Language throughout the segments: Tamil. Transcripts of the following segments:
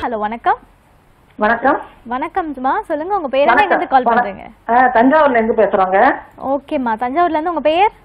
ஹலோ வணக்கம் வணக்கம் வணக்கம்மா சொல்லுங்க உங்க பேர் என்ன எங்க கால் பண்றீங்க ஆ, தஞ்சாவூர்ல இருந்து பேசுறோங்க ஓகேம்மா தஞ்சாவூர்ல இருந்து உங்க பெயர்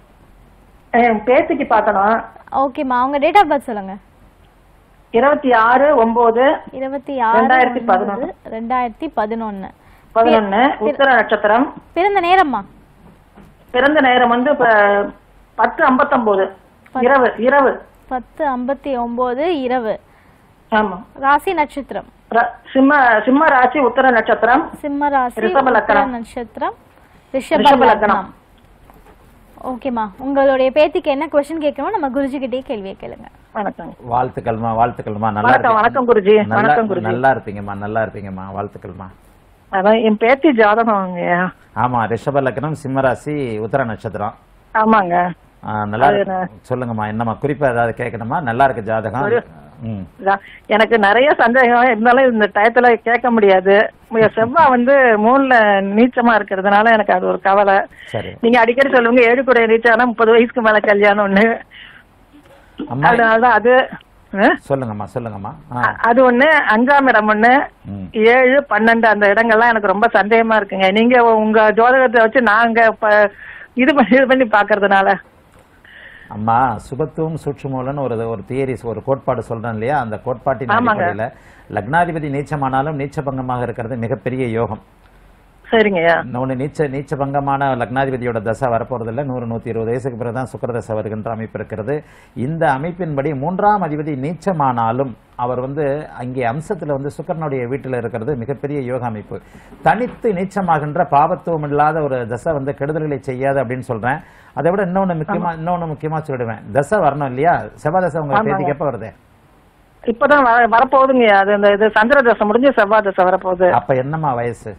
என் பேத்திக்கு பார்க்கணும் ஓகேம்மா உங்க டேட் ஆஃப் பர்த் சொல்லுங்க இருபத்தி ஆறு ஒன்பது இருபத்தி ஆறு ரெண்டாயிரத்தி ஒன்பது, பதினொன்னு. ரெண்டாயிரத்தி பதினொன்னு பதினொன்னு உத்தர நட்சத்திரம் பிறந்த நேரம்மா பிறந்த நேரம் வந்து இப்ப பத்து ஐம்பத்தொன்பது இரவு இரவு பத்து ஐம்பத்தி ஒன்பது இரவு ஆமா ராசி நட்சத்திரம் ர- சிம்ம சிம்ம ராசி உத்தர நட்சத்திரம் சிம்ம ராசி ரிஷப உத்திர லக்னம். நட்சத்திரம் ரிஷப ரிஷப லக்னம். லக்னம் ஓகேம்மா உங்களுடைய பேத்திக்கு என்ன கொஸ்டின் கேட்கணுமோ நம்ம குருஜி கிட்டே கேள்வியை கேளுங்க வணக்கம் வாழ்த்துக்கள்மா வாழ்த்துக்கள்மா நல்லா வணக்கம் இருப்பீங்க. வணக்கம் குருஜி நல்லா- வணக்கம் குருஜி நல்லா இருப்பீங்கம்மா நல்லா இருப்பீங்கம்மா வாழ்த்துக்கள்மா அதான் என் பேத்தி ஜாதகம் ஆமா ரிஷப லக்னம் சிம்மராசி உத்தர நட்சத்திரம் ஆமாங்க ஆ, நல்லா அது இருக்கு. சொல்லுங்கம்மா என்னம்மா குறிப்பா ஏதாவது கேட்கணுமா நல்லா இருக்கு ஜாதகம் ம் இதான். எனக்கு நிறைய சந்தேகம் இருந்தாலும் இந்த டயத்துல கேட்க முடியாது உங்க செவ்வாய் வந்து மூணுல நீச்சமா இருக்கிறதுனால எனக்கு அது ஒரு கவலை சரி நீங்க அடிக்கடி சொல்லுவீங்க ஏழு கூட ரீச் ஆனா முப்பது வயசுக்கு மேல கல்யாணம்னு அம்மா அதனாலதான் அது ஆ? சொல்லுங்கம்மா சொல்லுங்கம்மா ஆ அ- அது ஒண்ணு அஞ்சாம் இடம் ஒண்ணு ம் ஏழு பன்னெண்டு அந்த இடங்கள்லாம் எனக்கு ரொம்ப சந்தேகமா இருக்குங்க நீங்க உங்க ஜோதகத்தை வச்சு நாங்க ப- இது பண்ணி இது பண்ணி பாக்குறதுனால அம்மா சுபத்துவம் சூட்சுமூலன்னு ஒரு ஒரு தியரிஸ் ஒரு கோட்பாடு சொல்றேன் இல்லையா அந்த கோட்பாட்டின் ஆமாங்க. அடிப்படையில லக்னாதிபதி நீச்சமானாலும் நீச்சபங்கமாக இருக்கிறது மிகப்பெரிய யோகம் சரிங்கய்யா ஒன்று நீச்ச நீச்ச பங்கமான லக்னாதிபதியோட தசை வரப்போறது இல்லை நூறு நூற்றி இருபது வயசுக்கு பிறகு தான் சுக்கர தசை வருகின்ற அமைப்பு இருக்கிறது இந்த அமைப்பின்படி மூன்றாம் அதிபதி நீச்சமானாலும் அவர் வந்து அங்கே அம்சத்தில் வந்து சுக்கரனுடைய வீட்டில் இருக்கிறது மிகப்பெரிய யோக அமைப்பு தனித்து நீச்சமாகின்ற பாவத்துவம் இல்லாத ஒரு தசை வந்து கெடுதல்களை செய்யாது அப்படின்னு சொல்றேன் அதை விட இன்னொன்று முக்கியமா இன்னொன்று முக்கியமா சொல்லிடுவேன் தசை வரணும் இல்லையா செவ்வாய் தசை உங்க ஆமாங்க. தேதிக்கு எப்போ வருது இப்பதான் வர- வரப்போகுதுங்க அது இந்த இது சந்திர தசை முடிஞ்சு செவ்வாய் தசை வரப்போகுது அப்ப என்னம்மா வயசு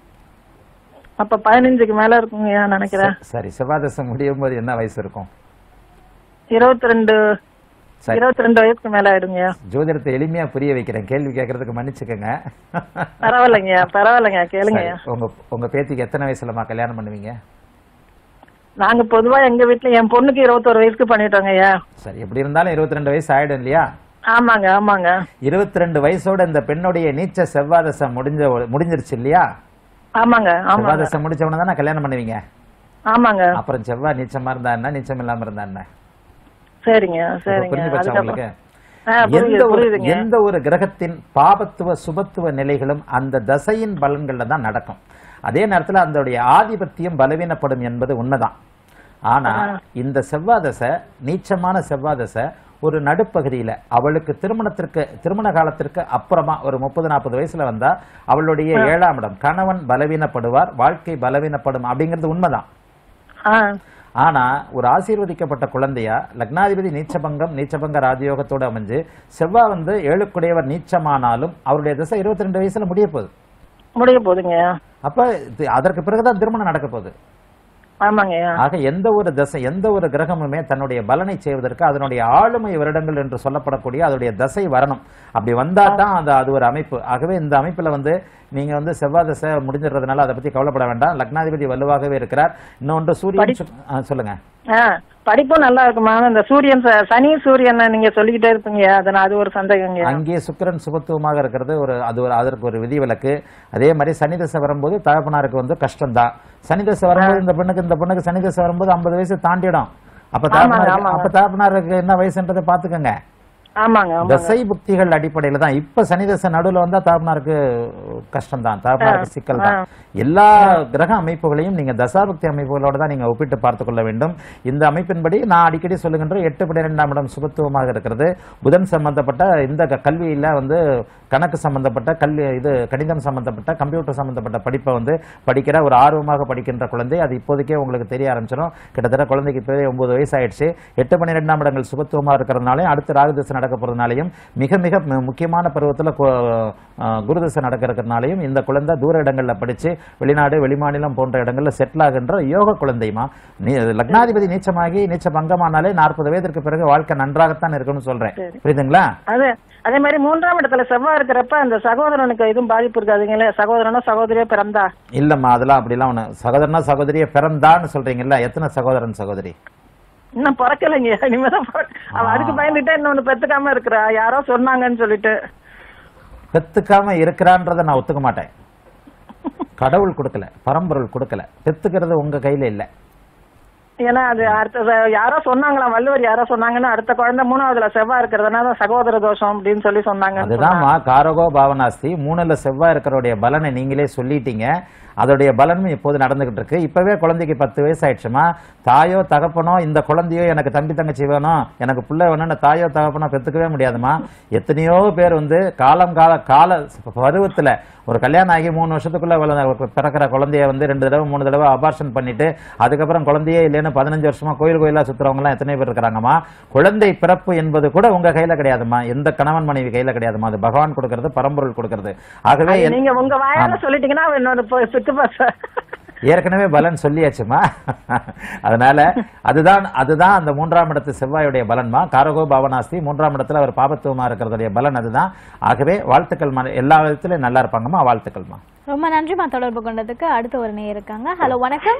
அப்ப பதினஞ்சுக்கு மேல இருக்குங்கய்யா நினைக்கிறேன் ச- சரி செவ்வாய் தசை முடியும் போது என்ன வயசு இருக்கும் இருபத்தி ரெண்டு சரி இருபத்தி ரெண்டு வயசுக்கு மேல ஆயிடுங்கய்யா ஜோதிடத்தை எளிமையா புரிய வைக்கிறேன் கேள்வி கேட்கறதுக்கு மன்னிச்சுக்கோங்க பரவாயில்லைங்கய்யா பரவாயில்லைங்க கேளுங்கய்யா சரி, உங்க உங்க பேத்திக்கு எத்தனை வயசுலமா கல்யாணம் பண்ணுவீங்க நாங்க பொதுவா எங்க வீட்டுல என் பொண்ணுக்கு இருபத்தோரு வயசுக்கு பண்ணிட்டோங்க ஐயா சரி எப்படி இருந்தாலும் இருபத்தி ரெண்டு வயசு ஆயிடும் இல்லையா ஆமாங்க ஆமாங்க இருபத்தி ரெண்டு வயசோட இந்த பெண்ணுடைய நீச்ச செவ்வாதசை முடிஞ்ச முடிஞ்சிருச்சு இல்லையா ஆமாங்க ஆமாங்க செவ்வாதசை முடிச்ச உடனே தானே கல்யாணம் பண்ணுவீங்க ஆமாங்க அப்புறம் செவ்வாய் நீச்சமா இருந்தா என்ன நீச்சம் இல்லாம இருந்தா என்ன சரிங்க இப்ப சரிங்க புரிஞ்சு போச்சா அதுக்கப்புறம் உங்களுக்கு ஆ, எந்த புரியுது ஒரு புரியுதுங்க எந்த ஒரு கிரகத்தின் பாபத்துவ சுபத்துவ நிலைகளும் அந்த தசையின் பலன்கள்ல தான் நடக்கும் அதே நேரத்துல அதோடைய ஆதிபத்தியம் பலவீனப்படும் என்பது உண்மைதான் ஆனா இந்த செவ்வாய் தசை நீச்சமான செவ்வாய் தசை ஒரு நடுப்பகுதியில அவளுக்கு திருமணத்திற்கு திருமண காலத்திற்கு அப்புறமா ஒரு முப்பது நாற்பது வயசுல வந்தா அவளுடைய ஏழாம் இடம் கணவன் பலவீனப்படுவார் வாழ்க்கை பலவீனப்படும் அப்படிங்கிறது உண்மைதான் ஆ ஆனா ஒரு ஆசீர்வதிக்கப்பட்ட குழந்தையா லக்னாதிபதி நீச்சபங்கம் நீச்சபங்க ராஜயோகத்தோட அமைஞ்சு செவ்வாய் வந்து ஏழுக்குடையவர் நீச்சமானாலும் அவருடைய திசை இருபத்தி ரெண்டு வயசுல முடிய போகுது முடிய போகுதுங்க அப்ப இது- அதற்கு பிறகுதான் திருமணம் நடக்க போகுது ஆமாங்க ஐயா ஆக எந்த ஒரு தசை எந்த ஒரு கிரகமுமே தன்னுடைய பலனை செய்வதற்கு அதனுடைய ஆளுமை வருடங்கள் என்று சொல்லப்படக்கூடிய அதனுடைய தசை வரணும் அப்படி வந்தா தான் அது அது ஒரு அமைப்பு ஆகவே இந்த அமைப்புல வந்து நீங்க வந்து செவ்வாய் தசை முடிஞ்சிடுறதுனால அதை பத்தி கவலைப்பட வேண்டாம் லக்னாதிபதி வலுவாகவே இருக்கிறார் இன்னொன்று சூரியன் சு- ஆ, சொல்லுங்க ஆ படிப்பும் நல்லா இருக்குமா இந்த சூரியன் ச- சனி சூரியன் நீங்க சொல்லிக்கிட்டே இருப்பீங்க அதனால அது ஒரு சந்தேகங்க அங்கே சுக்கிரன் சுபத்துவமாக இருக்கிறது ஒரு அது ஒரு அதற்கு ஒரு விதிவிலக்கு அதே மாதிரி சனி தசை வரும்போது தகப்பனாருக்கு வந்து கஷ்டம்தான் சனி தசை வரும்போது இந்த பெண்ணுக்கு இந்த பொண்ணுக்கு சனி தசை வரும்போது ஐம்பது வயசு தாண்டிடும் அப்ப தகப்பனாருக்கு ஆமாங்க. அப்ப தகப்பனாருக்கு என்ன வயசுன்றதை பாத்துக்கோங்க ஆமாங்க ஆமாங்க தசை புக்திகள் அடிப்படையில தான் இப்ப சனி தசை நடுவுல வந்தா தகப்பனாருக்கு கஷ்டம் தான் தகப்பனாருக்கு சிக்கல் தான் எல்லா கிரக அமைப்புகளையும் நீங்க தசாபக்தி அமைப்புகளோட தான் நீங்க ஒப்பிட்டு பார்த்துக் கொள்ள வேண்டும் இந்த அமைப்பின்படி நான் அடிக்கடி சொல்லுகின்ற எட்டு பன்னிரெண்டாம் இடம் சுபத்துவமாக இருக்கிறது புதன் சம்பந்தப்பட்ட இந்த க- கல்வியில வந்து கணக்கு சம்பந்தப்பட்ட கல்வி இது கணிதம் சம்பந்தப்பட்ட கம்ப்யூட்டர் சம்பந்தப்பட்ட படிப்பை வந்து படிக்கிற ஒரு ஆர்வமாக படிக்கின்ற குழந்தை அது இப்போதைக்கே உங்களுக்கு தெரிய ஆரம்பிச்சிடும் கிட்டத்தட்ட குழந்தைக்கு இப்போவே ஒன்பது வயசு ஆயிடுச்சு எட்டு பன்னிரெண்டாம் இடங்கள் சுபத்துவமாக இருக்கிறதுனாலையும் அடுத்து ராகுதசை நடக்க போறதுனாலையும் மிக மிக மு- முக்கியமான பருவத்தில் குருதசை நடக்க இருக்கிறதுனாலையும் இந்த குழந்தை தூர இடங்கள்ல படிச்சு வெளிநாடு வெளிமாநிலம் போன்ற இடங்கள்ல செட்டில் ஆகின்ற யோக குழந்தைமா நீ லக்னாதிபதி நீச்சமாகி நீச்ச பங்கமானாலே நாற்பது வயதிற்கு பிறகு வாழ்க்கை நன்றாகத்தான் இருக்கும்னு சொல்றேன் புரியுதுங்களா அது அதே மாதிரி மூன்றாம் இடத்துல செவ்வாய் இருக்கிறப்ப அந்த சகோதரனுக்கு எதுவும் பாதிப்பு இருக்காதுங்களே சகோதரனோ சகோதரியோ பிறந்தா இல்லம்மா அதெல்லாம் அப்படிலாம் ஒண்ணு சகோதரனா சகோதரிய பிறந்தான்னு சொல்றீங்கல்ல எத்தனை சகோதரன் சகோதரி இன்னும் பிறக்கலைங்க இனிமேதான் பிற- அவ அதுக்கு பயந்துட்டே இன்னொன்னு பெத்துக்காம இருக்கிறா யாரோ சொன்னாங்கன்னு சொல்லிட்டு பெத்துக்காம இருக்கிறான்றதை நான் ஒத்துக்க மாட்டேன் கடவுள் கொடுக்கல பரம்பொருள் கொடுக்கல பெத்துக்கிறது உங்க கையில இல்ல ஏன்னா அது அடுத்த யாரோ சொன்னாங்களாம் வள்ளுவர் யாரோ சொன்னாங்கன்னா அடுத்த குழந்தை மூணாவதுல செவ்வாய் இருக்கிறதுனால சகோதர தோஷம் அப்படின்னு சொல்லி சொன்னாங்க அதுதான்மா காரகோ பாவனாஸ்தி மூணுல செவ்வாய் இருக்கிறோடைய பலனை நீங்களே சொல்லிட்டீங்க அதோடைய பலனும் இப்போது நடந்துகிட்டு இருக்கு இப்பவே குழந்தைக்கு பத்து வயசு ஆயிடுச்சுமா தாயோ தகப்பனோ இந்த குழந்தையோ எனக்கு தம்பி தங்கச்சி வேணும் எனக்கு பிள்ளை வேணும்னு தாயோ தகப்பனோ பெத்துக்கவே முடியாதுமா எத்தனையோ பேர் வந்து காலம் கால கால பருவத்துல ஒரு கல்யாணம் ஆகி மூணு வருஷத்துக்குள்ள வள- பிறக்கிற குழந்தைய வந்து ரெண்டு தடவை மூணு தடவை அபார்ஷன் பண்ணிட்டு அதுக்கப்புறம் குழந்தையே இல்லைன்னு பதினஞ்சு வருஷமா கோயில் கோயிலா சுத்துறவங்க எல்லாம் எத்தனை பேர் இருக்கிறாங்கம்மா குழந்தை பிறப்பு என்பது கூட உங்க கையில கிடையாதும்மா எந்த கணவன் மனைவி கையில கிடையாதும்மா அது பகவான் கொடுக்கறது பரம்பொருள் கொடுக்கறது ஆகவே அது என்- நீங்க உங்க வாயால சொல்லிட்டீங்கன்னா இன்னொரு பு- சுத்து பஸ் ஏற்கனவே பலன் சொல்லியாச்சுமா அதனால அதுதான் அதுதான் அந்த மூன்றாம் இடத்து செவ்வாயுடைய பலன்மா காரகோ பாவனாஸ்தி மூன்றாம் இடத்துல அவர் பாபத்துவமா இருக்கிறதுடைய பலன் அதுதான் ஆகவே வாழ்த்துக்கள் ம- எல்லா விதத்திலும் நல்லா இருப்பாங்கம்மா வாழ்த்துக்கள்மா ரொம்ப நன்றிமா தொடர்பு கொண்டதுக்கு அடுத்த ஒரு நேயர் இருக்காங்க ஹலோ வணக்கம்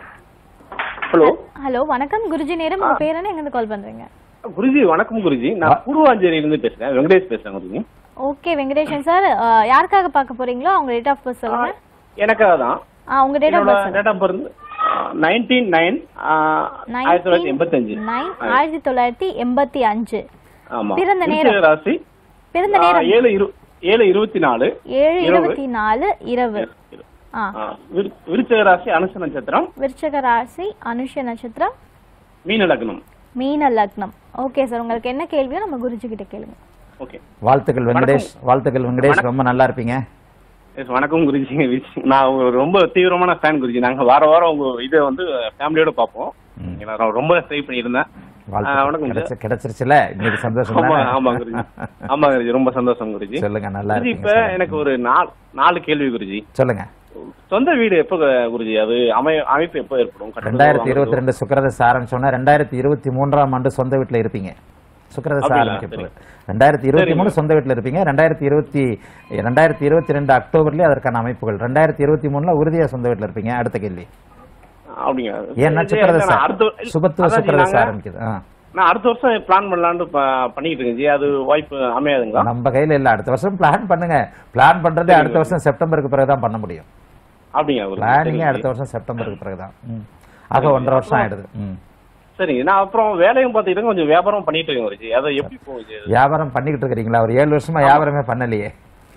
ஹலோ ஹலோ வணக்கம் குருஜி நேரம் உங்க பேர் என்ன எங்க கால் பண்றீங்க குருஜி வணக்கம் குருஜி நான் பூர்வாஞ்சேரியில இருந்து பேசுறேன் வெங்கடேஷ் பேசுறேன் குருஜி ஓகே வெங்கடேஷன் சார் யாருக்காக பார்க்க போறீங்களோ அவங்க டேட் ஆஃப் பர்த் சொல்லுங்க எனக்காக தான் ஆ உங்க டேட் ஆஃப் என்னோட birth date of birth nineteen nine ஆயிரத்தி தொள்ளாயிரத்தி எண்பத்தஞ்சு நைன் ஆயிரத்தி தொள்ளாயிரத்தி எண்பத்தி அஞ்சு ஆமா பிறந்த நேரம். விருச்சிக ராசி பிறந்த ஆ, நேரம் ஏழு இரு ஏழு இருபத்தி நாலு ஏழு இரவு. இருபத்தி நாலு இரவு ஆ ஆ, விரு- விருச்சிக ராசி அனுச நட்சத்திரம் விருச்சக ராசி அனுஷ நட்சத்திரம் மீன லக்னம் மீன லக்னம் ஓகே சார் உங்களுக்கு என்ன கேள்வியோ நம்ம குருஜி கிட்ட கேளுங்க ஓகே வாழ்த்துக்கள் வெங்கடேஷ் வாழ்த்துக்கள் வெங்கடேஷ் ரொம்ப நல்லா இருப்பீங்க எஸ் வணக்கம் குருஜி விருச்சி- நான் ஒரு ரொம்ப தீவிரமான ஃபேன் குருஜி நாங்க வார வாரம் உங்க இதை வந்து ஃபேமிலியோட பார்ப்போம் ம். நான் ரொம்ப ட்ரை பண்ணியிருந்தேன் ஆ, வாழ்த்துக்கள் வணக்கம் கிடைச்சு கிடைச்சிருச்சுல இன்னைக்கு சந்தோஷம் ஆமா தானே? ஆமா குருஜி ஆமா குருஜி ரொம்ப சந்தோஷம் குருஜி சொல்லுங்க நல்லா குருஜி இருக்கீங்க இப்ப சொல்லுங்க. எனக்கு ஒரு நாலு நாலு கேள்வி குருஜி சொல்லுங்க சொந்த வீடு எப்ப குருஜி அது அமை அமைப்பு எப்ப ஏற்படும் கட்டுறது ரெண்டாயிரத்தி இருபத்தி வாங்குறது? ரெண்டு சுக்கரதசை ஆரம்பிச்சோன்னா ரெண்டாயிரத்தி இருபத்தி மூன்றாம் ஆண்டு சொந்த வீட்டுல இருப்பீங்க சுக்கரதசை அப்படியா? ஆரம்பிக்கப்போது ரெண்டாயிரத்தி இருபத்தி மூணு சொந்த வீட்டுல இருப்பீங்க ரெண்டாயிரத்தி இருபத்தி ரெண்டாயிரத்தி இருபத்தி ரெண்டு அக்டோபர்லயே அதற்கான அமைப்புகள் ரெண்டாயிரத்தி இருபத்தி மூணுல உறுதியா சொந்த வீட்டுல இருப்பீங்க அடுத்த கேள்வி அப்படிங்க ஏன்னா இது சுக்கரதசை நான் அடுத்த இல்ல, சுபத்துவ அதான் ஜி, சுக்கரதசை நாங்க- ஆரம்பிக்குது ஆ. நான் அடுத்த வருஷம் பிளான் பண்ணலாம்னு ப- பண்ணிட்டு இருக்கேன் ஜி அது வாய்ப்பு அமையாதுங்களா நம்ம கையில இல்ல அடுத்த வருஷம் பிளான் பண்ணுங்க பிளான் பண்றதே அடுத்த வருஷம் செப்டம்பருக்கு பிறகுதான் பண்ண முடியும் அப்படிங்க குருஜி பிளானிங்கே சரிங்க அடுத்த வருஷம் செப்டம்பருக்கு பிறகுதான் ம். ஆக ஒன்றரை வருஷம் ஆயிடுது ம் சரிங்க நான் அப்புறம் வேலையும் பார்த்துக்கிட்டு கொஞ்சம் வியாபாரம் பண்ணிட்டு இருக்கேன் குருஜி அதை எப்படி போகுது அது? வியாபாரம் பண்ணிக்கிட்டு இருக்கிறீங்களா ஒரு ஏழு வருஷமா வியாபாரமே பண்ணலையே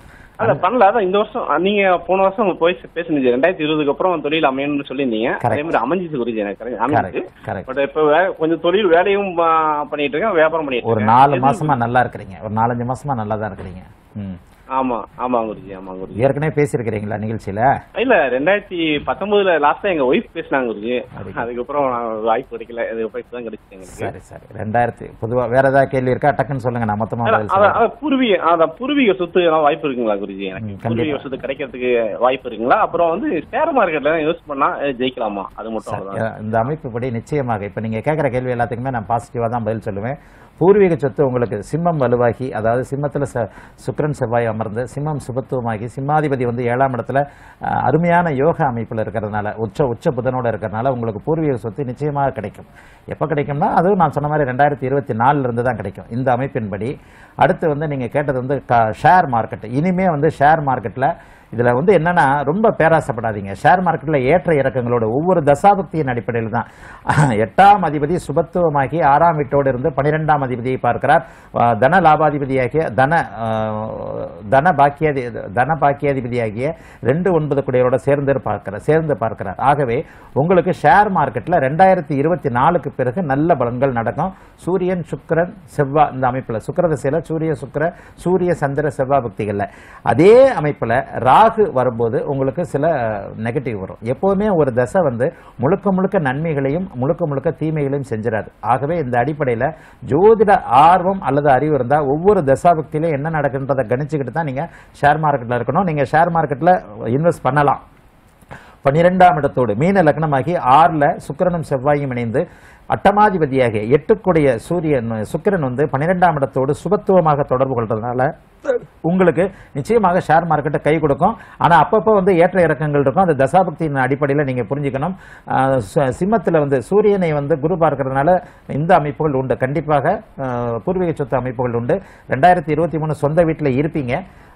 அத பண்ணல அதான் இந்த வருஷம் நீங்க போன வருஷம் போய் பேசுனீங்க ரெண்டாயிரத்தி இருபதுக்கு அப்புறம் தொழில் அமையணும்னு சொல்லியிருந்தீங்க Correct. அதே மாதிரி அமைஞ்சிச்சு குருஜி எனக்கு correct, அமைஞ்சிச்சு கரெக்ட் கரெக்ட் பட் இப்ப வே- கொஞ்சம் தொழில் வேலையும் ஆ, பண்ணிட்டு இருக்கேன் வியாபாரம் பண்ணிட்டு ஒரு இருக்கேன் நாலு எது- மாசமா நல்லா இருக்கிறீங்க ஒரு நாலஞ்சு மாசமா நல்லா தான் இருக்கிறீங்க ம் ஆமா ஆமா குருஜி ஆமா குருஜி ஏற்கனவே பேசியிருக்கிறீங்களா நிகழ்ச்சியில இல்ல ரெண்டாயிரத்தி பத்தொன்பதுல லாஸ்டா எங்க ஒய்ஃப் பேசினாங்க குருஜி சரி. அதுக்கப்புறம் நான் வாய்ப்பு கிடைக்கல அதுக்கப்புறம் இப்பதான் கிடைச்சிச்சு எங்களுக்கு சரி சரி ரெண்டாயிரத்தி பொதுவா வேற ஏதாவது கேள்வி இருக்கா டக்குன்னு சொல்லுங்க நான் மொத்தமா அதான், பதில் அதான், சொல்றேன் அதான் பூர்வீக அதான் பூர்வீக சொத்து எல்லாம் வாய்ப்பு இருக்குங்களா குருஜி எனக்கு ம், கண்டிப்பா. பூர்வீக சொத்து கிடைக்கிறதுக்கு வாய்ப்பு இருக்குங்களா அப்புறம் வந்து ஷேர் மார்க்கெட்ல யூஸ் பண்ணா அஹ், ஜெயிக்கலாமா அது மட்டும் சரி, அவ்வளவுதான். இந்த அமைப்பு படி நிச்சயமாக இப்ப நீங்க கேட்கிற கேள்வி எல்லாத்துக்குமே நான் பாசிட்டிவா தான் பதில் சொல்லுவேன் பூர்வீக சொத்து உங்களுக்கு சிம்மம் வலுவாகி அதாவது சிம்மத்துல ச- சுக்கிரன் செவ்வாய் அமர்ந்து சிம்மம் சுபத்துவமாகி சிம்மாதிபதி வந்து ஏழாம் இடத்துல அஹ், அருமையான யோக அமைப்புல இருக்கிறதுனால உச்ச உச்ச புதனோட இருக்கிறதுனால உங்களுக்கு பூர்வீக சொத்து நிச்சயமாக கிடைக்கும் எப்ப கிடைக்கும்னா அதுவும் நான் சொன்ன மாதிரி ரெண்டாயிரத்தி இருபத்தி நாலுல இருந்து தான் கிடைக்கும் இந்த அமைப்பின்படி அடுத்து வந்து நீங்க கேட்டது வந்து ஷேர் மார்க்கெட் இனிமே வந்து ஷேர் மார்க்கெட்ல இதுல வந்து என்னன்னா ரொம்ப பேராசைப்படாதீங்க ஷேர் மார்க்கெட்ல ஏற்ற இறக்கங்களோட ஒவ்வொரு தசாபக்தியின் அடிப்படையில் தான் எட்டாம் அதிபதி சுபத்துவமாகி ஆறாம் வீட்டோடு இருந்து பனிரெண்டாம் அதிபதியை பார்க்கிறார் அஹ் தன லாபாதிபதியாகிய தன அஹ், தன பாக்கியாதி தன பாக்கியாதிபதியாகிய ரெண்டு ஒன்பது குடையரோட சேர்ந்து பார்க்கிறார் சேர்ந்து பார்க்கிறார் ஆகவே உங்களுக்கு ஷேர் மார்க்கெட்ல ரெண்டாயிரத்தி இருபத்தி நாலுக்கு பிறகு நல்ல பலன்கள் நடக்கும் சூரியன் சுக்கிரன் செவ்வா இந்த அமைப்புல சுக்கிர திசையில சூரிய சுக்கிர சூரிய சந்திர செவ்வாய் பக்திகள்ல அதே அமைப்புல ராகு வரும்போது உங்களுக்கு சில நெகட்டிவ் வரும் எப்பவுமே ஒரு தசை வந்து முழுக்க முழுக்க நன்மைகளையும் முழுக்க முழுக்க தீமைகளையும் செஞ்சிடாது ஆகவே இந்த அடிப்படையில ஜோதிட ஆர்வம் அல்லது அறிவு இருந்தா ஒவ்வொரு தசாபக்தியிலும் என்ன நடக்குன்றதை கணிச்சுக்கிட்டு தான் நீங்க ஷேர் மார்க்கெட்ல இருக்கணும் நீங்க ஷேர் மார்க்கெட்ல இன்வெஸ்ட் பண்ணலாம் பன்னிரெண்டாம் இடத்தோடு மீன லக்னமாகி ஆறுல சுக்கிரனும் செவ்வாயும் இணைந்து அட்டமாதிபதியாகிய எட்டுக்குடைய சூரியன் சுக்கிரன் வந்து பன்னிரெண்டாம் இடத்தோடு சுபத்துவமாக தொடர்பு கொள்றதுனால உங்களுக்கு நிச்சயமாக ஷேர் மார்க்கெட்டை கை கொடுக்கும் ஆனா அப்பப்போ வந்து ஏற்ற இறக்கங்கள் இருக்கும் அந்த தசாபக்தியின் அடிப்படையில் நீங்க புரிஞ்சுக்கணும் ஆஹ் ச- சிம்மத்துல வந்து சூரியனை வந்து குரு பார்க்கறதுனால இந்த அமைப்புகள் உண்டு கண்டிப்பாக ஆஹ் பூர்வீக சொத்து அமைப்புகள் உண்டு ரெண்டாயிரத்தி இருபத்தி மூணு சொந்த வீட்டில் இருப்பீங்க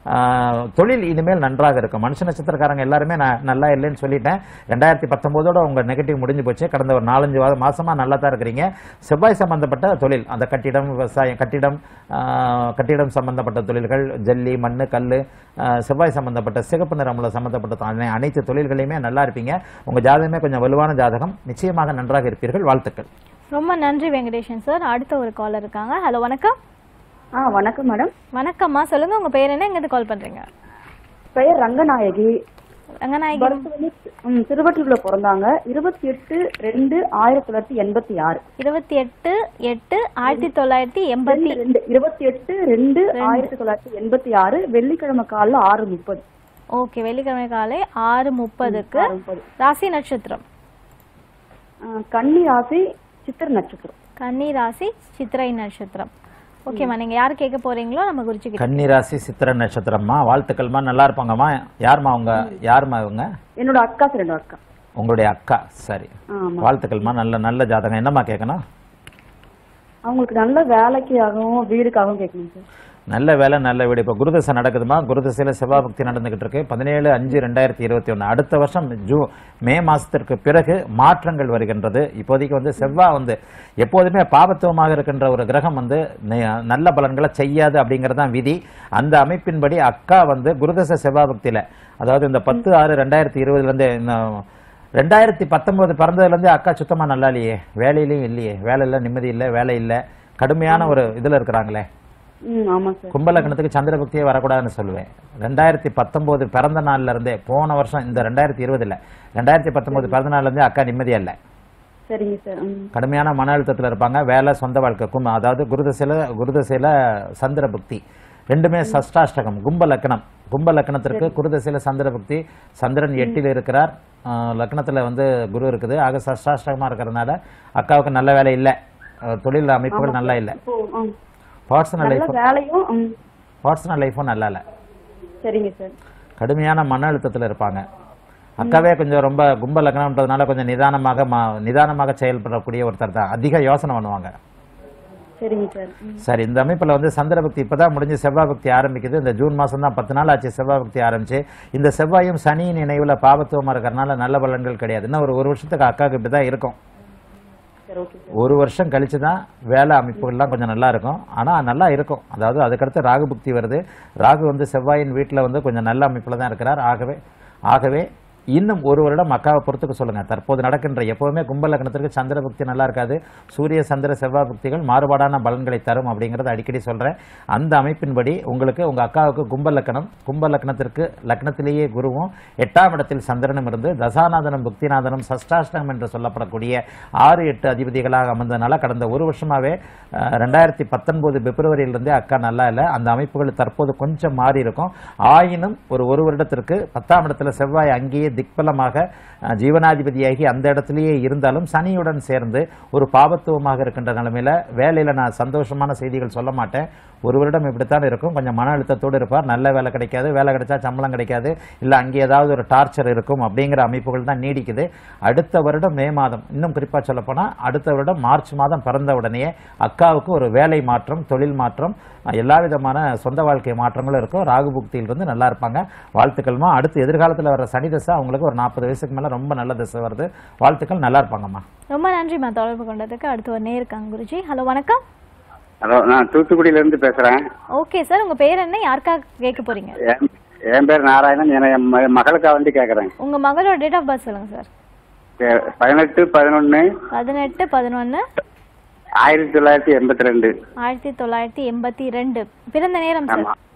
ஆஹ், தொழில் இனிமேல் நன்றாக இருக்கும் மனுஷ நட்சத்திரக்காரங்க எல்லாருமே நான் நல்லா இல்லைன்னு சொல்லிட்டேன் ரெண்டாயிரத்தி பத்தொன்பதோட உங்க நெகட்டிவ் முடிஞ்சு போச்சு கடந்த ஒரு நாலஞ்சு வாரம் மாசமா நல்லா தான் இருக்கிறீங்க செவ்வாய் சம்பந்தப்பட்ட தொழில் அந்த கட்டிடம் விவசாயம் கட்டிடம் ஆஹ், கட்டிடம் சம்பந்தப்பட்ட தொழில்கள் ஜல்லி மண் கல் செவ்வாய் சம்பந்தப்பட்ட சிகப்பு நிறமுள்ள சம்பந்தப்பட்ட அனை- அனைத்து தொழில்களையுமே நல்லா இருப்பீங்க உங்க ஜாதகமே கொஞ்சம் வலுவான ஜாதகம் நிச்சயமாக நன்றாக இருப்பீர்கள் வாழ்த்துக்கள் ரொம்ப நன்றி வெங்கடேஷன் சார் அடுத்த ஒரு காலர் இருக்காங்க ஹலோ வணக்கம் ஆ வணக்கம் மேடம் வணக்கம்மா சொல்லுங்க உங்க பேர் என்ன எங்கிருந்து கால் பண்றீங்க பெயர் ரங்கநாயகி ரங்கநாயகி பர்த் வந்து ம், திருவள்ளூர்ல பிறந்தாங்க இருபத்தி எட்டு ரெண்டு ஆயிரத்தி தொள்ளாயிரத்தி எண்பத்தி ஆறு இருபத்தி எட்டு எட்டு ஆயிரத்தி தொள்ளாயிரத்தி எண்பத்தி ரெண்டு ரெண்டு இருபத்தி எட்டு ரெண்டு ஆயிரத்தி தொள்ளாயிரத்தி எண்பத்தி ஆறு வெள்ளிக்கிழமை காலைல ஆறு முப்பது ஓகே வெள்ளிக்கிழமை காலை ஆறு முப்பதுக்கு ஆறு முப்பது ராசி நட்சத்திரம் ஆ, கன்னி ராசி சித்திர நட்சத்திரம் கன்னி ராசி சித்திரை நட்சத்திரம் ஓகேம்மா நீங்க யார் கேட்க போறீங்களோ நம்ம குறிச்சு கன்னிராசி சித்திர நட்சத்திரம்மா வாழ்த்துக்கள்மா நல்லா இருப்பாங்கம்மா யாரும்மா உங்க யாரும்மா இவங்க என்னோட அக்கா ரெண்டு அக்கா உங்களுடைய அக்கா சரி ஆமா வாழ்த்துக்கள்மா நல்ல நல்ல ஜாதகம் என்னம்மா கேட்கணும் அவங்களுக்கு நல்ல வேலைக்கு ஆகவும் வீடுக்காகவும் கேட்கணும் சார் நல்ல வேலை நல்ல வீடு இப்போ குருதசை நடக்குதுமா குருதசையில செவ்வாய் பக்தி நடந்துகிட்டு இருக்கு பதினேழு அஞ்சு ரெண்டாயிரத்தி இருபத்தி ஒன்று அடுத்த வருஷம் ஜூ மே மாசத்திற்கு பிறகு மாற்றங்கள் வருகின்றது இப்போதைக்கு வந்து செவ்வாய் வந்து எப்போதுமே பாபத்துவமாக இருக்கின்ற ஒரு கிரகம் வந்து நெ- நல்ல பலன்களை செய்யாது அப்படிங்கிறது தான் விதி அந்த அமைப்பின்படி அக்கா வந்து குருதசை செவ்வாய் பக்தியில அதாவது இந்த பத்து ஆறு ரெண்டாயிரத்தி இருபதுலேருந்து ரெண்டாயிரத்தி பத்தொன்பது பிறந்ததுலேருந்து அக்கா சுத்தமா நல்லா இல்லையே வேலையிலையும் இல்லையே வேலை இல்லை நிம்மதி இல்லை வேலை இல்லை கடுமையான ஒரு இதுல இருக்கிறாங்களே ம் ஆமா சார் கும்பலக்கணத்துக்கு சந்திர பக்தியே வரக்கூடாதுன்னு சொல்லுவேன் ரெண்டாயிரத்தி பத்தொன்பது பிறந்த நாள்ல இருந்தே போன வருஷம் இந்த ரெண்டாயிரத்தி இருபதுல ரெண்டாயிரத்தி பத்தொன்பது பிறந்த நாள்ல இருந்தே அக்கா நிம்மதியா இல்லை சரிங்க சார் ம் கடுமையான மன அழுத்தத்துல இருப்பாங்க வேலை சொந்த வாழ்க்கை கும் அதாவது குருதசையில குருதசையில சந்திர பக்தி ரெண்டுமே சஷ்டாஷ்டகம் கும்ப லக்னம் கும்ப லக்னத்திற்கு குருதசையில சந்திர பக்தி சந்திரன் எட்டில் இருக்கிறார் ஆஹ் லக்னத்துல வந்து குரு இருக்குது ஆக சஷ்டாஷ்டகமா இருக்கிறதுனால அக்காவுக்கு நல்ல வேலை இல்லை அஹ் தொழில் அமைப்புகள் நல்லா இல்லை இப்போ ம் பர்சனல் நல்ல லைஃப் வேலையும் ம் பர்சனல் லைஃபும் நல்லா இல்லை சரிங்க சார் கடுமையான மன அழுத்தத்தில் இருப்பாங்க அக்காவே கொஞ்சம் ரொம்ப கும்ப லக்னம்ன்றதுனால கொஞ்சம் நிதானமாக ம- நிதானமாக செயல்படக்கூடிய ஒருத்தர் தான் அதிக யோசனை பண்ணுவாங்க சரிங்க சார் ம் சரி இந்த அமைப்பில் வந்து சந்திர பக்தி இப்பதான் முடிஞ்சு செவ்வாய் பக்தி ஆரம்பிக்குது இந்த ஜூன் மாதம் தான் பத்து நாள் ஆச்சு செவ்வாய் பக்தி ஆரம்பிச்சு இந்த செவ்வாயும் சனியின் நினைவில் பாபத்துவமாக இருக்கிறனால நல்ல பலன்கள் கிடையாது இன்னும் ஒரு ஒரு வருஷத்துக்கு அக்காவுக்கு இப்படி தான் இருக்கும் சரி ஓகே சார் ஒரு வருஷம் கழிச்சு தான் வேலை அமைப்புகள்லாம் கொஞ்சம் நல்லா இருக்கும் ஆனால் நல்லா இருக்கும் அதாவது அதுக்கடுத்து ராகு புக்தி வருது ராகு வந்து செவ்வாயின் வீட்டில் வந்து கொஞ்சம் நல்ல அமைப்பில் தான் இருக்கிறார் ஆகவே ஆகவே இன்னும் ஒரு வருடம் அக்காவை பொறுத்துக்க சொல்லுங்க தற்போது நடக்கின்ற எப்பவுமே கும்பலக்கணத்திற்கு சந்திர பக்தி நல்லா இருக்காது சூரிய சந்திர செவ்வாய் பக்திகள் மாறுபாடான பலன்களை தரும் அப்படிங்கறத அடிக்கடி சொல்றேன் அந்த அமைப்பின்படி உங்களுக்கு உங்க அக்காவுக்கு கும்ப லக்கணம் கும்ப லக்னத்திற்கு லக்னத்திலேயே குருவும் எட்டாம் இடத்தில் சந்திரனும் இருந்து தசாநாதனம் புக்திநாதனம் சஷ்டாஷ்டகம் என்று சொல்லப்படக்கூடிய ஆறு எட்டு அதிபதிகளாக அமர்ந்ததுனால கடந்த ஒரு வருஷமாவே அஹ், ரெண்டாயிரத்தி பத்தொன்பது பிப்ரவரியிலிருந்தே அக்கா நல்லா இல்லை அந்த அமைப்புகள் தற்போது கொஞ்சம் மாறி இருக்கும் ஆயினும் ஒரு ஒரு வருடத்திற்கு பத்தாம் இடத்துல செவ்வாய் அங்கேயே திக்பலமாக அஹ், ஜீவனாதிபதியாகி அந்த இடத்திலேயே இருந்தாலும் சனியுடன் சேர்ந்து ஒரு பாபத்துவமாக இருக்கின்ற நிலைமையில வேலையில நான் சந்தோஷமான செய்திகள் சொல்ல மாட்டேன் ஒரு வருடம் இப்படித்தான் இருக்கும் கொஞ்சம் மன அழுத்தத்தோடு இருப்பார் நல்ல வேலை கிடைக்காது வேலை கிடைச்சா சம்பளம் கிடைக்காது இல்ல அங்கே ஏதாவது ஒரு டார்ச்சர் இருக்கும் அப்படிங்கிற அமைப்புகள் தான் நீடிக்குது அடுத்த வருடம் மே மாதம் இன்னும் குறிப்பா சொல்ல போனா அடுத்த வருடம் மார்ச் மாதம் பிறந்த உடனே அக்காவுக்கு ஒரு வேலை மாற்றம் தொழில் மாற்றம் அஹ், எல்லா விதமான சொந்த வாழ்க்கை மாற்றங்களும் இருக்கும் ராகு புக்தியில் இருந்து நல்லா இருப்பாங்க வாழ்த்துக்கள்மா அடுத்து எதிர்காலத்துல வர சனி தசை அவங்களுக்கு ஒரு நாற்பது வயசுக்கு மேல ரொம்ப நல்ல தசை வருது வாழ்த்துக்கள் நல்லா இருப்பாங்கம்மா ரொம்ப நன்றிம்மா தொடர்பு கொண்டதுக்கு அடுத்து ஒரு நேர் இருக்காங்க குருஜி ஹலோ வணக்கம் ஹலோ நான் தூத்துக்குடியில இருந்து பேசுறேன் ஓகே சார் உங்க பேர் என்ன யாருக்காக கேட்க போறீங்க என் என் பேர் நாராயணன் என என் ம- மகளுக்கா வந்து கேட்குறேன் உங்க மகளோட டேட் ஆஃப் பர்த் சொல்லுங்க சார் பதினெட்டு பதினொன்று பதினெட்டு பதினொன்னு ஆயிரத்தி தொள்ளாயிரத்தி எண்பத்தி ரெண்டு ஆயிரத்தி தொள்ளாயிரத்தி எண்பத்தி ரெண்டு பிறந்த நேரம் சார் ஆமாம்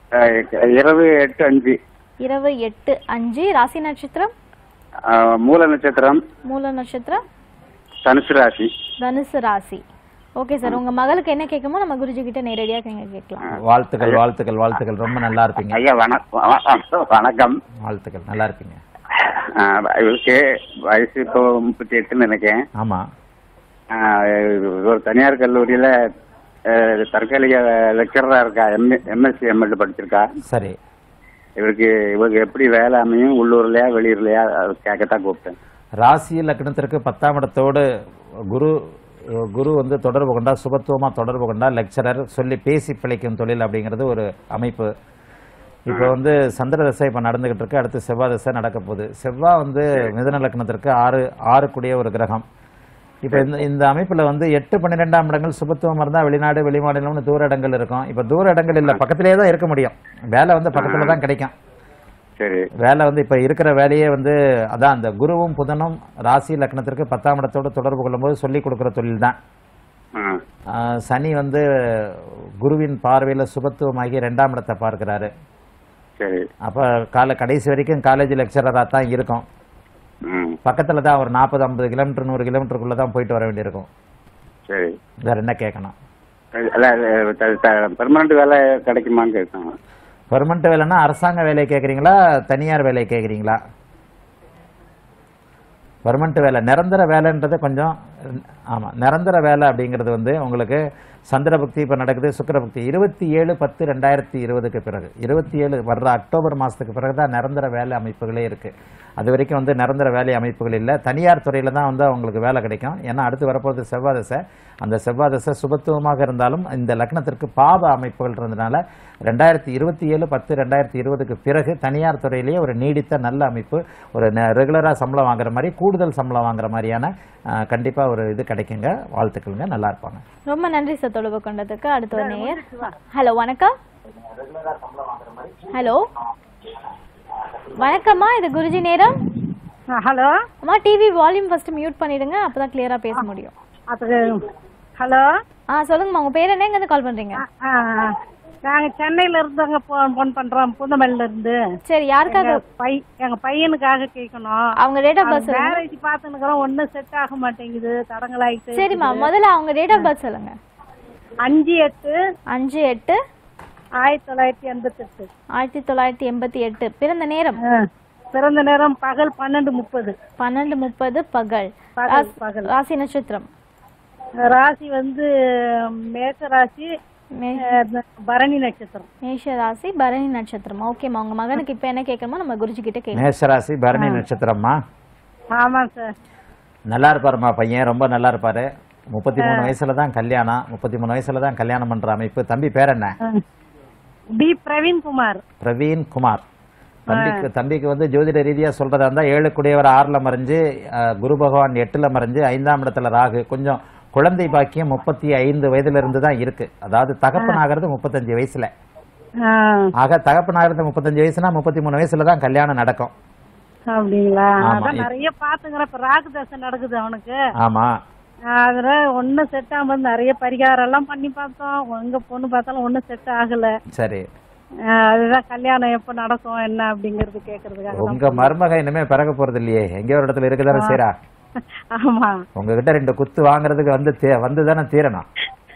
இரவு எட்டு அஞ்சு இரவு எட்டு அஞ்சு ராசி நட்சத்திரம் அஹ், மூல நட்சத்திரம் மூல நட்சத்திரம் தனுசு ராசி தனுசு ராசி ஓகே சார் உங்க மகளுக்கு என்ன கேட்குமோ நம்ம குருஜி கிட்ட நேரடியாக நீங்க கேட்கலாம் வாழ்த்துக்கள் வாழ்த்துக்கள் வாழ்த்துக்கள் ரொம்ப நல்லா இருப்பீங்க ஐயா வணக்கம் வணக்கம் வாழ்த்துக்கள் நல்லா இருப்பீங்க அஹ், இவருக்கு வயசு இப்போ முப்பத்தி எட்டுன்னு நினைக்கிறேன் ஆமா அஹ், ஒரு தனியார் கல்லூரியில அஹ், தற்காலிக லெக்சரரா இருக்கா எம் எம்எஸ்சி எம்எல் படிச்சிருக்கா சரி இவருக்கு இவருக்கு எப்படி வேலை அமையும் உள்ளூர்லயா வெளியூர்லயா அது கேட்கத்தான் கூப்பிட்டேன் ராசி லக்னத்திற்கு பத்தாம் இடத்தோடு குரு குரு வந்து தொடர்பு கொண்டா சுபத்துவமா தொடர்பு கொண்டா லெக்சரர் சொல்லி பேசி பிழைக்கும் தொழில் அப்படிங்கிறது ஒரு அமைப்பு இப்போ வந்து சந்திர தசை இப்போ நடந்துகிட்டு இருக்கு அடுத்து செவ்வாய் தசை நடக்க போகுது செவ்வாய் வந்து மிதுன லக்னத்திற்கு ஆறு ஆறுக்குடைய ஒரு கிரகம் இப்போ இந்த இந்த அமைப்புல வந்து எட்டு பன்னிரெண்டாம் இடங்கள் சுபத்துவம் இருந்தால் வெளிநாடு வெளிமாநிலம்னு தூர இடங்கள் இருக்கும் இப்போ தூர இடங்கள் இல்லை பக்கத்திலே தான் இருக்க முடியும் வேலை வந்து பக்கத்துல தான் கிடைக்கும் சரி வேலை வந்து இப்போ இருக்கிற வேலையே வந்து அதான் அந்த குருவும் புதனும் ராசி லக்னத்திற்கு பத்தாம் இடத்தோடு தொடர்பு கொள்ளும்போது சொல்லி கொடுக்குற தொழில் தான் ஆ ஆஹ் சனி வந்து குருவின் பார்வையில் சுபத்துவமாகி ரெண்டாம் இடத்தை பார்க்கிறாரு சரி அப்போ கால கடைசி வரைக்கும் காலேஜ் லெக்சரராக தான் இருக்கும் ம் பக்கத்தில் தான் ஒரு நாற்பது ஐம்பது கிலோமீட்டர் நூறு கிலோமீட்டருக்குள்ளே தான் போயிட்டு வர வேண்டியிருக்கும் சரி வேற என்ன கேட்கணும் அல்ல பெர்மனண்ட் வேலை கிடைக்குமான்னு கேட்டாங்க பெர்மனண்ட் வேலைன்னா அரசாங்க வேலை கேட்குறீங்களா தனியார் வேலை கேட்குறீங்களா பெர்மனண்ட் வேலை நிரந்தர வேலைன்றது கொஞ்சம் ஆமாம் நிரந்தர வேலை அப்படிங்கிறது வந்து உங்களுக்கு சந்திரபக்தி இப்போ நடக்குது சுக்கிரபக்தி இருபத்தி ஏழு பத்து ரெண்டாயிரத்தி இருபதுக்கு பிறகு இருபத்தி ஏழு வர்ற அக்டோபர் மாதத்துக்கு பிறகு தான் நிரந்தர வேலை அமைப்புகளே இருக்குது அது வரைக்கும் வந்து நிரந்தர வேலை அமைப்புகள் இல்லை தனியார் துறையில் தான் வந்து அவங்களுக்கு வேலை கிடைக்கும் ஏன்னா அடுத்து வரப்போகிறது செவ்வாய் தசை அந்த செவ்வாய் தசை சுபத்துவமாக இருந்தாலும் இந்த லக்னத்திற்கு பாப அமைப்புகள் இருந்ததுனால ரெண்டாயிரத்தி இருபத்தி ஏழு பத்து ரெண்டாயிரத்தி இருபதுக்கு பிறகு தனியார் துறையிலேயே ஒரு நீடித்த நல்ல அமைப்பு ஒரு ரெகுலராக சம்பளம் வாங்குற மாதிரி கூடுதல் சம்பளம் வாங்குற மாதிரியான கண்டிப்பாக ஒரு இது கிடைக்குங்க வாழ்த்துக்களுங்க நல்லா இருப்பாங்க ரொம்ப நன்றி சார் தொடர்பு கொண்டதுக்கு அடுத்த ஒரு நேயர் ஹலோ வணக்கம் ஹலோ வணக்கம்மா இது குருஜி நேரம் ஹலோ அம்மா டிவி வால்யூம் ஃபர்ஸ்ட் மியூட் பண்ணிடுங்க அப்பதான் கிளியரா பேச முடியும் அது ஹலோ ஆ சொல்லுங்கம்மா உங்க பேர் என்ன எங்க இருந்து கால் பண்றீங்க நாங்க சென்னையில இருந்தவங்க போன் போன் பண்றோம் புதுமல்ல இருந்து சரி யாருக்காக எங்க பை எங்க பையனுக்காக கேட்கணும் அவங்க டேட் ஆஃப் பர்த் சொல்லுங்க மேரேஜ் பாத்துனுக்குறோம் ஒண்ணும் செட் ஆக மாட்டேங்குது தடங்களாயிட்டு சரிம்மா முதல்ல அவங்க டேட் ஆஃப் பர்த் சொல்லுங்க அஞ்சு எட்டு அஞ்சு எட்டு ஆயிரத்தி தொள்ளாயிரத்தி எண்பத்தி எட்டு ஆயிரத்தி தொள்ளாயிரத்தி எண்பத்தி எட்டு பிறந்த நேரம் பிறந்த நேரம் பகல் பன்னெண்டு முப்பது பன்னெண்டு முப்பது பகல் பகல் ராசி- பகல் ராசி நட்சத்திரம் ராசி வந்து மேச ராசி மே- அஹ், பரணி நட்சத்திரம் மேஷ ராசி பரணி நட்சத்திரம் ஓகேம்மா உங்க மகனுக்கு இப்ப என்ன கேட்கணுமோ நம்ம குருஜி கிட்ட கேட்கலாம் மேஷராசி பரணி நட்சத்திரம்மா ஆமா சார் நல்லா இருப்பாருமா பையன் ரொம்ப நல்லா இருப்பாரு முப்பத்தி மூணு வயசுல தான் கல்யாணம் முப்பத்தி மூணு வயசுல தான் கல்யாணம் பண்ற அமைப்பு தம்பி பேர் என்ன டி பிரவீன்குமார் பிரவீன் குமார் தம்பிக்கு தம்பிக்கு வந்து ஜோதிட ரீதியா சொல்றதா இருந்தா ஏழு குடையவர் ஆறுல மறைஞ்சு அஹ், குரு பகவான் எட்டுல மறைஞ்சு ஐந்தாம் இடத்துல ராகு கொஞ்சம் குழந்தை பாக்கியம் முப்பத்தி ஐந்து வயதுல இருந்து தான் இருக்கு அதாவது தகப்பன் ஆகிறது முப்பத்தஞ்சு வயசுல ஆ, ஆக தகப்பன் ஆகிறது முப்பத்தஞ்சு வயசுனா முப்பத்தி மூணு வயசுல தான் கல்யாணம் நடக்கும் அப்படிங்களா ஆமா. அதான் நிறைய பாத்துக்கிறேன் இப்ப ராகு தசை நடக்குது அவனுக்கு ஆமா அதுல ஒண்ணும் செட் ஆகாம நிறைய பரிகாரம் எல்லாம் பண்ணி பார்த்தோம் எங்க பொண்ணு பார்த்தாலும் ஒண்ணும் செட் ஆகல சரி ஆ, அதுதான் கல்யாணம் எப்ப நடக்கும் என்ன அப்படிங்கறது கேக்குறதுக்காக தான் உங்க மருமக இனிமே பிறக்க போறது இல்லையே எங்கேயோ ஒரு இடத்துல இருக்குதானே செய்றா ஆமா உங்ககிட்ட ரெண்டு குத்து வாங்குறதுக்கு வந்து தே- வந்து தானே தீரணும்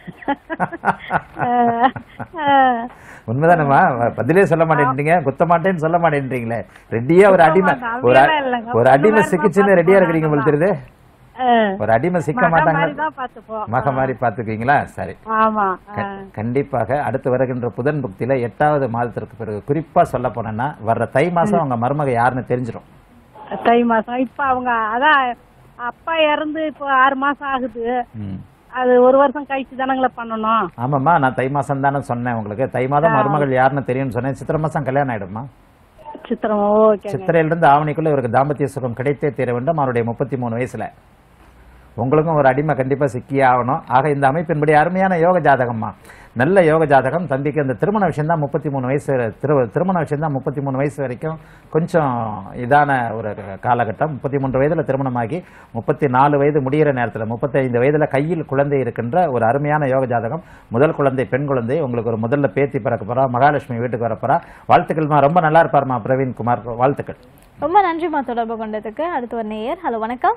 ஆ, ஆ, உண்மைதானேம்மா பதிலே சொல்ல மாட்டேன்றீங்க குத்த மாட்டேன்னு சொல்ல மாட்டேன்றீங்களே ரெடியா ஒரு அடிமை ஒரு அ- அப்படியெல்லாம் இல்லைங்க. ஒரு அடிமை சிக்கிச்சுன்னு ரெடியா இருக்கிறீங்க போல தெரியுது ஆ. ஒரு அடிமை சிக்க மகன் மாதிரி மாட்டாங்க தான் பாத்துப்போம் மக மாதிரி பாத்துக்குவீங்களா சரி ஆமா ஆ. க- கண்டிப்பாக அடுத்து வருகின்ற புதன் புக்தியில எட்டாவது மாதத்திற்கு பிறகு குறிப்பா சொல்ல போனேன்னா வர்ற தை மாசம் உங்க மருமக யாருன்னு தெரிஞ்சிடும் தை மாசம் இப்ப அவங்க அதான் அப்பா இறந்து இப்போ ஆறு மாசம் ஆகுது ம். அது ஒரு வருஷம் கழிச்சு தானங்களே பண்ணணும் ஆமாம்மா நான் தை மாசம் தானே சொன்னேன் உங்களுக்கு தை மாதம் மருமகள் யாருன்னு தெரியும்னு சொன்னேன் சித்திரை மாசம் கல்யாணம் ஆயிடுமா சித்திரம் ஓகே சித்திரையிலிருந்து ஆவணிக்குள்ள இவருக்கு தாம்பத்திய சுகம் கிடைத்தே தீர வேண்டும் அவருடைய முப்பத்தி மூணு வயசுல உங்களுக்கும் ஒரு அடிமை கண்டிப்பா சிக்கியே ஆகணும் ஆக இந்த அமைப்பின்படி அருமையான யோக ஜாதகம்மா நல்ல யோக ஜாதகம் தம்பிக்கு அந்த திருமண விஷயம் தான் முப்பத்தி மூணு வயசு திரு திருமண விஷயம் தான் முப்பத்தி மூணு வயசு வரைக்கும் கொஞ்சம் இதான ஒரு காலகட்டம் முப்பத்தி மூன்று வயதுல திருமணமாகி முப்பத்தி நாலு வயது முடிகிற நேரத்தில் முப்பத்தைந்து வயதுல கையில் குழந்தை இருக்கின்ற ஒரு அருமையான யோக ஜாதகம் முதல் குழந்தை பெண் குழந்தை உங்களுக்கு ஒரு முதல்ல பேத்தி பிறக்க போறா மகாலட்சுமி வீட்டுக்கு வரப்போறா வாழ்த்துக்கள்மா ரொம்ப நல்லா இருப்பாருமா பிரவீன் குமார் வாழ்த்துக்கள் ரொம்ப நன்றிம்மா தொடர்பு கொண்டதுக்கு அடுத்து ஒரு நேயர் ஹலோ வணக்கம்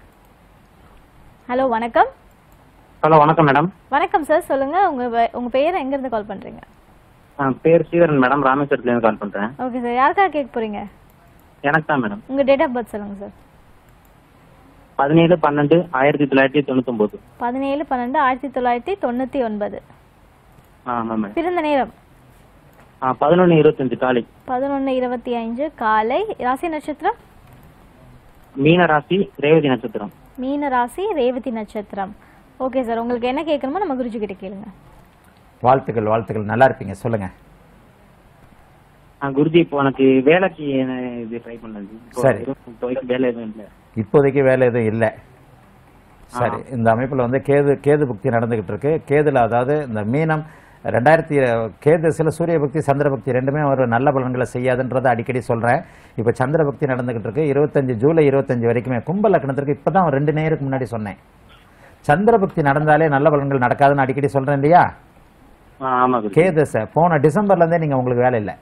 ஹலோ வணக்கம் ஹலோ வணக்கம் மேடம் வணக்கம் சார் சொல்லுங்க உங்க வ- உங்க பேர் எங்க இருந்து கால் பண்றீங்க பேர் ஸ்ரீதரன் மேடம் ராமேஸ்வரத்துலேருந்து கால் பண்ணுறேன் ஓகே சார் யாருக்காக கேட்க போறீங்க எனக்கு தான் மேடம் உங்க டேட் ஆஃப் பர்த் சொல்லுங்க சார் பதினேழு பன்னெண்டு ஆயிரத்தி தொள்ளாயிரத்தி தொண்ணூத்தொம்பது பதினேழு பன்னெண்டு ஆயிரத்தி தொள்ளாயிரத்தி தொண்ணூத்தி ஒன்பது ஆமாம் மேடம் பிறந்த நேரம் ஆ பதினொன்று இருபத்தஞ்சு காலை பதினொன்று இருபத்தி ஐந்து காலை ராசி நட்சத்திரம் மீன ராசி ரேவதி நட்சத்திரம் மீன ராசி ரேவதி நட்சத்திரம் ஓகே சார் உங்களுக்கு என்ன கேட்கணுமோ நம்ம குருஜி கிட்ட கேளுங்க வாழ்த்துக்கள் வாழ்த்துக்கள் நல்லா இருப்பீங்க சொல்லுங்க ஆ குருஜி இப்போ உனக்கு வேலைக்கு என்ன இது ட்ரை பண்ணது இப்போ சரி. வெறும் முப்பது வயசு வேலை எதுவும் இல்லை இப்போதைக்கு வேலை எதுவும் இல்லை சரி இந்த அமைப்புல வந்து கேது கேது புக்தி நடந்துகிட்டு இருக்கு கேதுல அதாவது இந்த மீனம் ரெண்டாயிரத்தி கேது சில சூரிய பக்தி சந்திர பக்தி ரெண்டுமே ஒரு நல்ல பலன்களை செய்யாதுன்றதை அடிக்கடி சொல்றேன் இப்போ சந்திர பக்தி நடந்துகிட்டு இருக்கு இருபத்தஞ்சு ஜூலை இருபத்தஞ்சு வரைக்குமே கும்ப லக்னத்திற்கு இப்பதான் ஒரு ரெண்டு நேருக்கு முன்னாடி சொன்னேன் சந்திர பக்தி நடந்தாலே நல்ல பலன்கள் நடக்காதுன்னு அடிக்கடி சொல்றேன் இல்லையா ஆ ஆமா குருஜி கேதசை போன டிசம்பர்ல இருந்தே நீங்க உங்களுக்கு வேலை இல்லை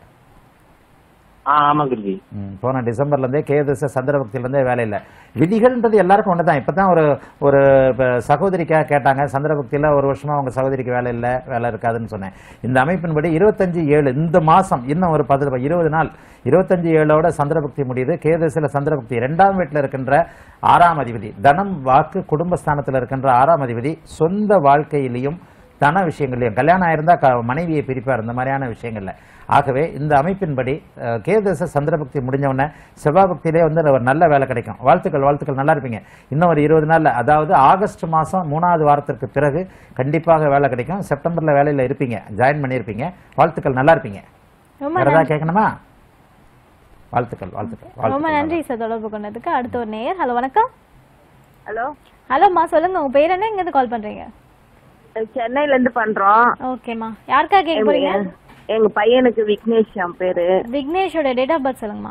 ஆ ஆமா குருஜி ம், போன டிசம்பர்ல இருந்தே கேதச சந்திரபக்தியில இருந்தே வேலை இல்லை விதிகள்ன்றது எல்லாருக்கும் ஒண்ணுதான் இப்பதான் ஒரு ஒரு இப்ப சகோதரிக்காக கேட்டாங்க சந்திரபக்தியில ஒரு வருஷமா அவங்க சகோதரிக்கு வேலை இல்லை வேலை இருக்காதுன்னு சொன்னேன் இந்த அமைப்பின்படி இருபத்தஞ்சு ஏழு இந்த மாசம் இன்னும் ஒரு பத்து இருபது நாள் இருபத்தஞ்சு ஏழோட சந்திரபக்தி முடியுது கேதசில சந்திரபக்தி இரண்டாம் வீட்டில் இருக்கின்ற ஆறாம் அதிபதி தனம் வாக்கு குடும்பஸ்தானத்தில் இருக்கின்ற ஆறாம் அதிபதி சொந்த வாழ்க்கையிலையும் தன விஷயங்களையும் கல்யாணம் ஆயிருந்தா க- மனைவியை பிரிப்பார் இந்த மாதிரியான விஷயங்கள்ல ஆகவே இந்த அமைப்பின்படி அஹ், கேதச சந்திரபக்தி முடிஞ்ச உடனே செவ்வாய் பக்தியிலே வந்து ஒரு நல்ல வேலை கிடைக்கும் வாழ்த்துக்கள் வாழ்த்துக்கள் நல்லா இருப்பீங்க இன்னும் ஒரு இருபது நாள்ல அதாவது ஆகஸ்ட் மாசம் மூணாவது வாரத்திற்கு பிறகு கண்டிப்பாக வேலை கிடைக்கும் செப்டம்பர்ல வேலையில இருப்பீங்க ஜாயின் பண்ணியிருப்பீங்க வாழ்த்துக்கள் நல்லா இருப்பீங்க ரொம்ப வேற ஏதாவது கேட்கணுமா வாழ்த்துக்கள் வாழ்த்துக்கள் ரொம்ப வாழ்த்துக்கள் நன்றி சார் தொடர்பு கொண்டதுக்கு அடுத்த ஒரு நேயர் ஹலோ வணக்கம் ஹலோ ஹலோம்மா சொல்லுங்க உங்க பேர் என்ன இருந்து கால் பண்றீங்க சென்னையில இருந்து பண்றோம் ஓகேம்மா யாருக்கா கேட்க போறீங்க எங்க- எங்க பையனுக்கு விக்னேஷ் என் பேரு விக்னேஷோட டேட் ஆஃப் பர்த் சொல்லுங்கம்மா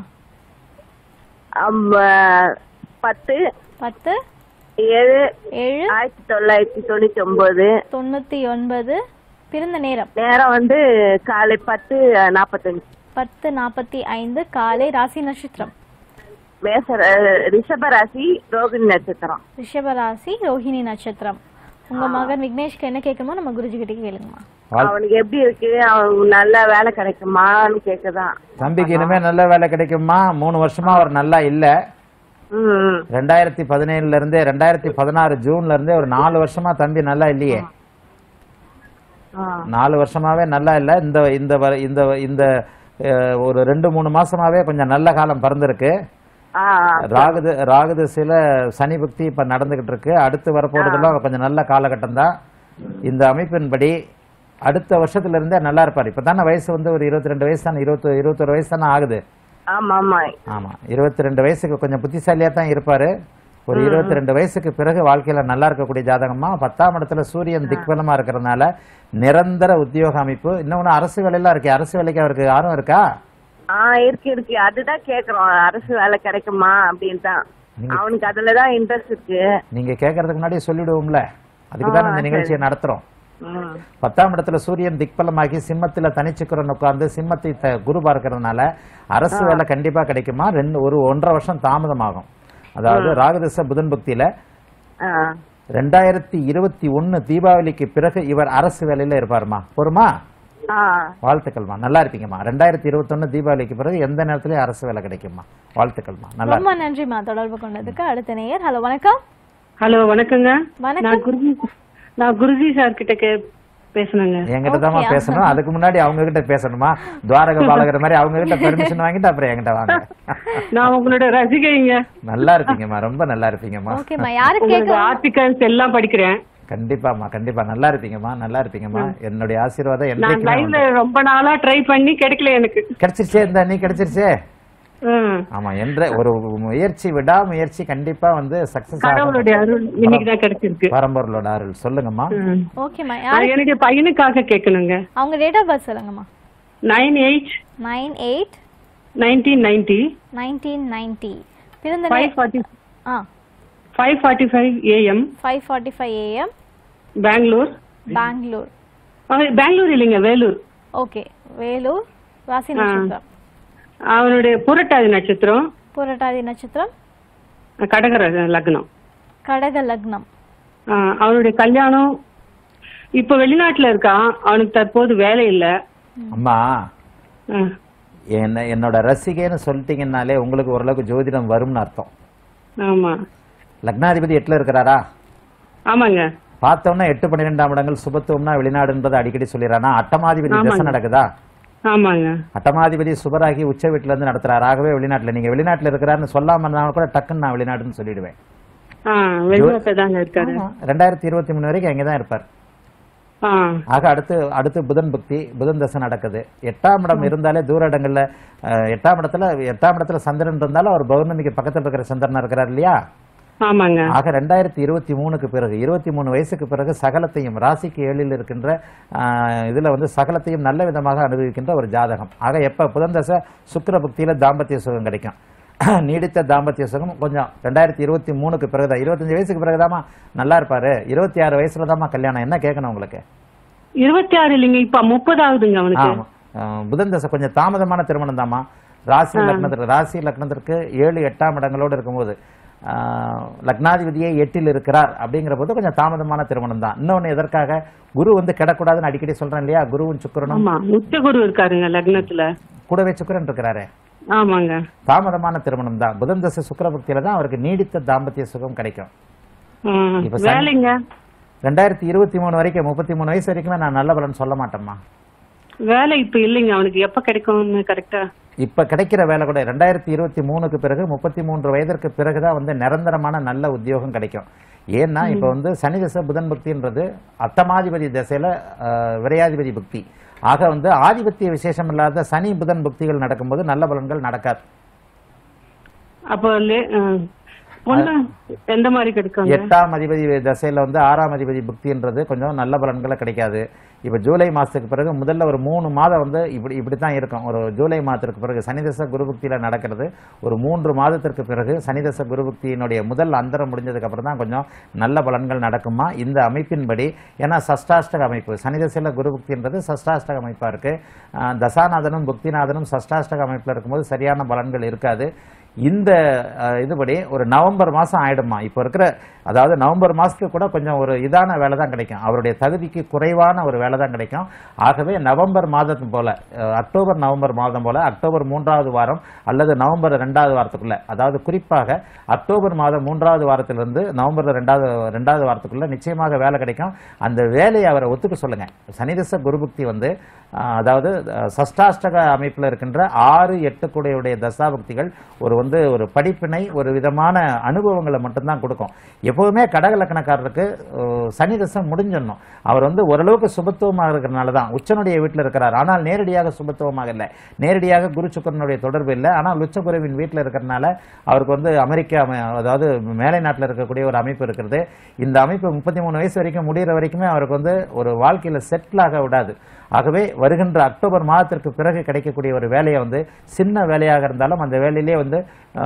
அம், பத்து பத்து ஏழு ஏழு ஆயிரத்தி தொள்ளாயிரத்தி தொண்ணூத்தி ஒன்பது தொண்ணூத்தி ஒன்பது பிறந்த நேரம் நேரம் வந்து காலை பத்து நாப்பத்தஞ்சு பத்து நாற்பத்தி ஐந்து காலை ராசி நட்சத்திரம் மேச ரிஷப ராசி ரோகிணி நட்சத்திரம் ரிஷபராசி ரோஹிணி நட்சத்திரம் உங்க மகன் விக்னேஷ்க்கு என்ன கேட்கணுமோ நம்ம குருஜி கிட்ட கேளுங்கம்மா வாழ்த்து- அவனுக்கு எப்படி இருக்கு அவனுக்கு நல்ல வேலை கிடைக்குமான்னு கேக்குதான் தம்பிக்கு இனிமே நல்ல வேலை கிடைக்குமா மூணு வருஷமா அவர் நல்லா இல்ல ம், ம். ரெண்டாயிரத்தி பதினேழுல இருந்தே ரெண்டாயிரத்தி பதினாறு ஜூன்ல இருந்தே ஒரு நாலு வருஷமா தம்பி நல்லா இல்லையே ஆ. நாலு வருஷமாவே நல்லா இல்ல இந்த இந்த வர- இந்த இந்த அஹ், ஒரு ரெண்டு மூணு மாசமாவே கொஞ்சம் நல்ல காலம் பிறந்திருக்கு ஆ, ஆ. ராகுது ராகுது சில சனி பக்தி இப்ப நடந்துகிட்டு இருக்கு அடுத்து வரப்போறதெல்லாம் கொஞ்சம் நல்ல காலகட்டம் தான் இந்த அமைப்பின்படி அடுத்த வருஷத்துல இருந்தே நல்லா இருப்பாரு இப்பதானே வயசு வந்து ஒரு இருபத்தி ரெண்டு வயசு தானே இருபத்தி இருபத்தொரு வயசு தானே ஆகுது ஆமா ஆமா ஆமா இருபத்தி ரெண்டு வயசுக்கு கொஞ்சம் புத்திசாலியா தான் இருப்பாரு ஒரு இருபத்தி ரெண்டு வயசுக்கு பிறகு வாழ்க்கையில நல்லா இருக்கக்கூடிய ஜாதகமா பத்தாம் இடத்துல சூரியன் திக்பலமா இருக்கிறதுனால நிரந்தர உத்தியோக அமைப்பு இன்னொன்னு அரசு வேலையெல்லாம் இருக்கு அரசு வேலைக்கு அவருக்கு யாரும் இருக்கா ஆ இருக்கு இருக்கு அதுதான் கேக்குறோம் அரசு வேலை கிடைக்குமா அப்படின்னு தான் நீங்க- அவனுக்கு அதுலதான் இன்ட்ரெஸ்ட் இருக்கு நீங்க கேட்கறதுக்கு முன்னாடியே சொல்லிடுவோம்ல அதுக்கு தான் இந்த ஆ, நிகழ்ச்சியை நடத்துறோம் ம். பத்தாம் இடத்துல சூரியன் திக்பலமாகி சிம்மத்துல தனிச்சுக்கிறன் உட்கார்ந்து சிம்மத்தை த- குரு பார்க்கறதுனால அரசு வேலை கண்டிப்பா கிடைக்குமா ரெண்டு ஒரு ஒன்றரை வருஷம் தாமதமாகும் அதாவது ராகதிச புதன் பக்தியில ஆ. ரெண்டாயிரத்தி இருபத்தி ஒன்னு தீபாவளிக்கு பிறகு இவர் அரசு வேலையில இருப்பாருமா பொறுமா ஆ. வாழ்த்துக்கள்மா நல்லா இருப்பீங்கம்மா ரெண்டாயிரத்தி இருபத்தொன்னு தீபாவளிக்கு பிறகு எந்த நேரத்திலயும் அரசு வேலை கிடைக்குமா வாழ்த்துக்கள்மா நல்லா ரொம்ப நன்றிம்மா தொடர்பு கொண்டதுக்கு அடுத்த நேயர் ஹலோ வணக்கம் ஹலோ வணக்கங்க வணக்கம். நான் குருஜி நான் குருஜி சார் கிட்ட கே பேசணுங்க என்கிட்ட தான் Okay. பேசணும் அதுக்கு முன்னாடி அவங்க கிட்ட பேசணுமா துவாரக பாலகர் மாதிரி அவங்க கிட்ட பெர்மிஷன் வாங்கிட்டு அப்புறம் என்கிட்ட வாங்க நான் உங்களோட ரசிகைங்க நல்லா இருப்பீங்கம்மா ரொம்ப நல்லா இருப்பீங்கம்மா ஓகேம்மா யாரு உங்களோட கேட்க ஆர்டிகல்ஸ் எல்லாம் படிக்கிறேன் கண்டிப்பாமா கண்டிப்பா நல்லா இருப்பீங்கம்மா நல்லா இருப்பீங்கம்மா என்னுடைய ஆசீர்வாதம் நான் என்றைக்குமே லைவ்ல உண்டு. ரொம்ப நாளா ட்ரை பண்ணி கிடைக்கல எனக்கு கிடைச்சிருச்சே இந்த நீ கிடைச்சிருச்சே ம். ஆமா என்ற ஒரு முயற்சி விடாமுயற்சி கண்டிப்பா வந்து சக்சஸ் கடவுளுடைய அருள் இன்னைக்கு தான் கிடைச்சிருக்கு பரம்பொருளோட அருள் சொல்லுங்கம்மா ம். ஓகேம்மா நான் யாரு என்னுடைய பையனுக்காக கேட்கணுங்க அவங்க டேட் ஆஃப் பர்த் சொல்லுங்கம்மா nine eight nine eight nineteen ninety nineteen ninety பிறந்த ஃபைவ் நே- ஃபார்ட்டி ஆ five forty five AM five forty five AM Bangalore Bangalore Bangalore இல்லைங்க வேலூர் ஓகே வேலூர் ராசி ஆ. நட்சத்திரம் அவனுடைய புரட்டாதி நட்சத்திரம் புரட்டாதி நட்சத்திரம் கடகர லக்னம் கடக லக்னம் ஆ, அவனுடைய கல்யாணம் இப்ப வெளிநாட்டுல இருக்கான் அவனுக்கு தற்போது வேலை இல்ல அம்மா ஆ, என்ன என்னோட ரசிகைன்னு சொல்லிட்டீங்கன்னாலே உங்களுக்கு ஓரளவுக்கு ஜோதிடம் வரும்னு அர்த்தம் ஆமா லக்னாதிபதி எட்டுல இருக்கிறாரா ஆமாங்க பார்த்தோம்னா எட்டு பன்னிரெண்டாம் இடங்கள் சுபத்துவம்னா வெளிநாடுன்றதை அடிக்கடி சொல்லிடுறானா அட்டமாதிபதி தசை ஆமாங்க. நடக்குதா ஆமாங்க அட்டமாதிபதி சுபராகி உச்ச வீட்டுல இருந்து நடத்துறாரு ஆகவே வெளிநாட்டுல நீங்க வெளிநாட்டுல இருக்கிறாருன்னு சொல்லாம இருந்தாலும் கூட டக்குன்னு நான் வெளிநாடுன்னு சொல்லிடுவேன் ஆ வெளிநாட்டுல தாங்க இருக்காரு ரெண்டாயிரத்தி இருபத்தி மூணு வரைக்கும் அங்கதான் இருப்பார் ஆ ஆக அடுத்து அடுத்து புதன் புக்தி புதன் தசை நடக்குது எட்டாம் இடம் இருந்தாலே தூர இடங்கள்ல அஹ், எட்டாம் இடத்துல எட்டாம் இடத்துல சந்திரன் இருந்தாலும் அவர் பௌர்ணமிக்கு பக்கத்துல இருக்கிற சந்திரன் இருக்கிறார் இல்லையா ஆமாங்க ஆக ரெண்டாயிரத்தி இருபத்தி மூணுக்கு பிறகு இருபத்தி மூணு வயசுக்கு பிறகு சகலத்தையும் ராசிக்கு ஏழில் இருக்கின்ற ஆஹ், இதுல வந்து சகலத்தையும் நல்ல விதமாக அனுபவிக்கின்ற ஒரு ஜாதகம் ஆக எப்ப புதன் தசை சுக்கிர புக்தியில தாம்பத்திய சுகம் கிடைக்கும் நீடித்த தாம்பத்திய சுகம் கொஞ்சம் ரெண்டாயிரத்தி இருபத்தி மூணுக்கு பிறகுதான் இருபத்தஞ்சு வயசுக்கு பிறகுதாம்மா நல்லா இருப்பாரு இருபத்தி ஆறு வயசுல தாம்மா கல்யாணம் என்ன கேட்கணும் உங்களுக்கு இருபத்தி ஆறு இல்லைங்க இப்ப முப்பதாவதுங்க அவனுக்கு ஆமா ஆஹ், புதன் தசை கொஞ்சம் தாமதமான திருமணம் தாம்மா ராசி லக்னத்திற்கு ராசி லக்னத்திற்கு ஏழு எட்டாம் இடங்களோடு இருக்கும்போது ஆஹ், லக்னாதிபதியே எட்டில் இருக்கிறார் அப்படிங்கிற போது கொஞ்சம் தாமதமான திருமணம் தான் இன்னொன்னு எதற்காக குரு வந்து கிடக்கூடாதுன்னு அடிக்கடி சொல்றேன் இல்லையா குருவும் சுக்கிரனும் ஆமா உச்சகுரு இருக்காருங்க லக்னத்துல கூடவே சுக்கிரன் இருக்கிறாரே ஆமாங்க தாமதமான திருமணம் தான் புதன் தசை சுக்கிரபக்தியில தான் அவருக்கு நீடித்த தாம்பத்திய சுகம் கிடைக்கும் ம், இப்ப சனி- வேலைங்க ரெண்டாயிரத்தி இருபத்தி மூணு வரைக்கும் முப்பத்தி மூணு வயசு வரைக்குமே நான் நல்ல பலன் சொல்ல மாட்டேம்மா வேலை இப்ப இல்லைங்க அவனுக்கு எப்ப கிடைக்கும்னு கரெக்டா இப்ப கிடைக்கிற வேலை கூட ரெண்டாயிரத்தி இருபத்தி மூணுக்கு பிறகு முப்பத்தி மூன்று வயதிற்கு பிறகுதான் வந்து நிரந்தரமான நல்ல உத்தியோகம் கிடைக்கும் ஏன்னா இப்ப வந்து சனி தசை புதன் பக்தின்றது அத்தமாதிபதி திசையில ஆஹ், விரையாதிபதி பக்தி ஆக வந்து ஆதிபத்திய விசேஷம் இல்லாத சனி புதன் பக்திகள் நடக்கும்போது நல்ல பலன்கள் நடக்காது அப்போ லே- ஆ, பொண்ணு எந்த மாதிரி கிடைக்குங்க எட்டாம் அதிபதி தசையில வந்து ஆறாம் அதிபதி புக்தின்றது கொஞ்சம் நல்ல பலன்களை கிடைக்காது இப்ப ஜூலை மாசத்துக்கு பிறகு முதல்ல ஒரு மூணு மாதம் வந்து இப்படி இப்படித்தான் இருக்கும் ஒரு ஜூலை மாதத்திற்கு பிறகு சனிதச குருபுக்தியில நடக்கிறது ஒரு மூன்று மாதத்திற்கு பிறகு சனிதச குருபுக்தியினுடைய முதல் அந்தரம் முடிஞ்சதுக்கு அப்புறம் தான் கொஞ்சம் நல்ல பலன்கள் நடக்குமா இந்த அமைப்பின்படி ஏன்னா சஷ்டாஷ்டக அமைப்பு சனிதசையில குருபுக்தின்றது சஷ்டாஷ்டக அமைப்பா இருக்கு ஆஹ் தசாநாதனும் புக்திநாதனும் சஷ்டாஷ்டக அமைப்புல இருக்கும்போது சரியான பலன்கள் இருக்காது இந்த அஹ், இதுபடி ஒரு நவம்பர் மாசம் ஆயிடுமா இப்போ இருக்கிற அதாவது நவம்பர் மாசத்துக்கு கூட கொஞ்சம் ஒரு இதான வேலை தான் கிடைக்கும் அவருடைய தகுதிக்கு குறைவான ஒரு வேலை தான் கிடைக்கும் ஆகவே நவம்பர் மாதத்து போல அஹ், அக்டோபர் நவம்பர் மாதம் போல அக்டோபர் மூன்றாவது வாரம் அல்லது நவம்பர் ரெண்டாவது வாரத்துக்குள்ள அதாவது குறிப்பாக அக்டோபர் மாதம் மூன்றாவது வாரத்திலிருந்து நவம்பர் ரெண்டாவது ரெண்டாவது வாரத்துக்குள்ள நிச்சயமாக வேலை கிடைக்கும் அந்த வேலையை அவரை ஒத்துக்க சொல்லுங்க சனிதச குருபுக்தி வந்து ஆஹ், அதாவது அஹ், சஷ்டாஷ்டக அமைப்பில் இருக்கின்ற ஆறு எட்டு கூடையுடைய தசாபக்திகள் ஒரு வந்து ஒரு படிப்பினை ஒரு விதமான அனுபவங்களை மட்டும்தான் கொடுக்கும் எப்போதுமே கடக லக்கணக்காரருக்கு அஹ், சனி தசம் முடிஞ்சிடணும் அவர் வந்து ஓரளவுக்கு சுபத்துவமாக இருக்கிறனால தான் உச்சனுடைய வீட்டில் இருக்கிறார் ஆனால் நேரடியாக சுபத்துவமாக இல்லை நேரடியாக குரு சுக்கரனுடைய தொடர்பு இல்லை ஆனால் உச்சகுருவின் வீட்டில் இருக்கிறனால அவருக்கு வந்து அமெரிக்கா அம- அதாவது மேலை நாட்டில் இருக்கக்கூடிய ஒரு அமைப்பு இருக்கிறது இந்த அமைப்பு முப்பத்தி மூணு வயசு வரைக்கும் முடிகிற வரைக்குமே அவருக்கு வந்து ஒரு வாழ்க்கையில் செட்டில் ஆக விடாது ஆகவே வருகின்ற அக்டோபர் மாதத்திற்கு பிறகு கிடைக்கக்கூடிய ஒரு வேலையை வந்து சின்ன வேலையாக இருந்தாலும் அந்த வேலையிலே வந்து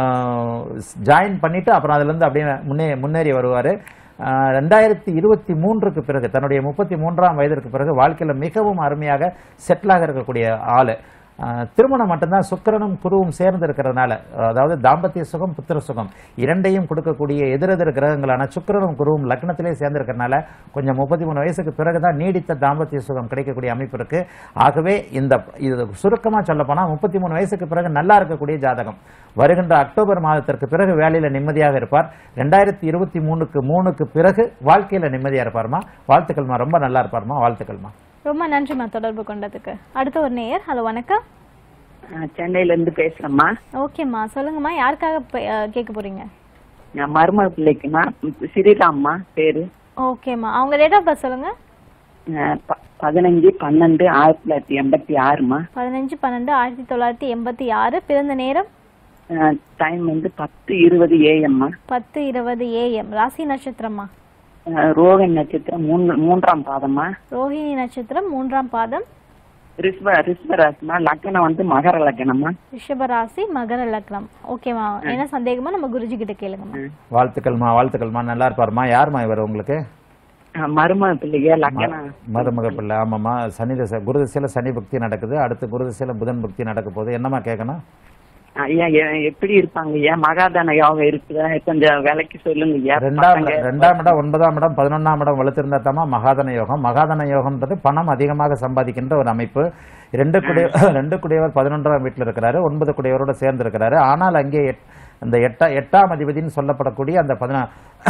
ஜாயின் பண்ணிட்டு அப்புறம் அதுலேருந்து அப்படியே முன்னே முன்னேறி வருவார் ரெண்டாயிரத்தி இருபத்தி மூன்றுக்கு பிறகு தன்னுடைய முப்பத்தி மூன்றாம் வயதிற்கு பிறகு வாழ்க்கையில் மிகவும் அருமையாக செட்டிலாக இருக்கக்கூடிய ஆளு ஆஹ் திருமணம் மட்டும்தான் சுக்கிரனும் குருவும் சேர்ந்து இருக்கிறதுனால அதாவது தாம்பத்திய சுகம் புத்திர சுகம் இரண்டையும் கொடுக்கக்கூடிய எதிரெதிர் கிரகங்களான சுக்கிரனும் குருவும் லக்னத்திலே சேர்ந்து இருக்கிறதுனால கொஞ்சம் முப்பத்தி மூணு வயசுக்கு பிறகுதான் நீடித்த தாம்பத்திய சுகம் கிடைக்கக்கூடிய அமைப்பு இருக்கு ஆகவே இந்த இது சுருக்கமா சொல்ல போனா முப்பத்தி மூணு வயசுக்கு பிறகு நல்லா இருக்கக்கூடிய ஜாதகம் வருகின்ற அக்டோபர் மாதத்திற்கு பிறகு வேலையில நிம்மதியாக இருப்பார் ரெண்டாயிரத்தி இருபத்தி மூணுக்கு மூணுக்கு பிறகு வாழ்க்கையில நிம்மதியா இருப்பார்மா வாழ்த்துக்கள்மா ரொம்ப நல்லா இருப்பார்மா வாழ்த்துக்கள்மா ரொம்ப நன்றிம்மா தொடர்பு கொண்டதுக்கு அடுத்த ஒரு நேயர் ஹலோ வணக்கம் சென்னையில இருந்து பேசுறேம்மா ஓகேம்மா சொல்லுங்கம்மா யாருக்காக பே- அஹ், கேட்க போறீங்க நான் மருமக பிள்ளைக்குமா ஸ்ரீராம்மா பேரு ஓகேம்மா அவங்க டேட் ஆஃப் பர்த் சொல்லுங்க அஹ் ப- பதினஞ்சு பன்னெண்டு ஆயிரத்தி தொள்ளாயிரத்தி எண்பத்தி ஆறுமா பதினஞ்சு பன்னெண்டு ஆயிரத்தி தொள்ளாயிரத்தி எண்பத்தி ஆறு பிறந்த நேரம் டைம் வந்து பத்து இருபது ஏஎம்மா பத்து இருபது ஏஎம் ராசி நட்சத்திரம்மா ரோகன் நட்சத்திரம் மூன்று மூன்றாம் பாதமா ரோஹிணி நட்சத்திரம் மூன்றாம் பாதம் ரிஸ்வ ரிஸ்வராசிமா லக்னம் வந்து மகர லக்னமா ரிஷபராசி மகர லக்னம் ஓகேம்மா என்ன சந்தேகமா நம்ம குருஜி கிட்ட கேளுங்கம்மா வாழ்த்துக்கள்மா வாழ்த்துக்கள்மா நல்லா இருப்பாருமா யாருமா இவர் உங்களுக்கு அஹ் மருமக பிள்ளைங்க லக்னம் மருமக பிள்ளை ஆமாம்மா சனி தசை குரு திசையில சனி பக்தி நடக்குது அடுத்து குரு திசையில புதன் பக்தி நடக்க போகுது என்னம்மா கேட்கணும் ஐயா எ- எப்படி இருப்பாங்க ஐயா மகாதான யோகம் இருக்குதா கொஞ்சம் விலைக்கு சொல்லுங்க ஐயா ரெண்டாம் பசங்க- ரெண்டாம் இடம் ஒன்பதாம் இடம் பதினொன்னாம் இடம் வலுத்திருந்தா தாமா மகாதன யோகம் மகாதன யோகம்ன்றது பணம் அதிகமாக சம்பாதிக்கின்ற ஒரு அமைப்பு ரெண்டு குடிய ரெண்டு குடியவர் பதினொன்றாம் வீட்டில் இருக்கிறாரு ஒன்பது குடியவரோட சேர்ந்து இருக்கிறாரு ஆனால் அங்கே எட்- இந்த எட்டா எட்டாம் அதிபதினு சொல்லப்படக்கூடிய அந்த பதினா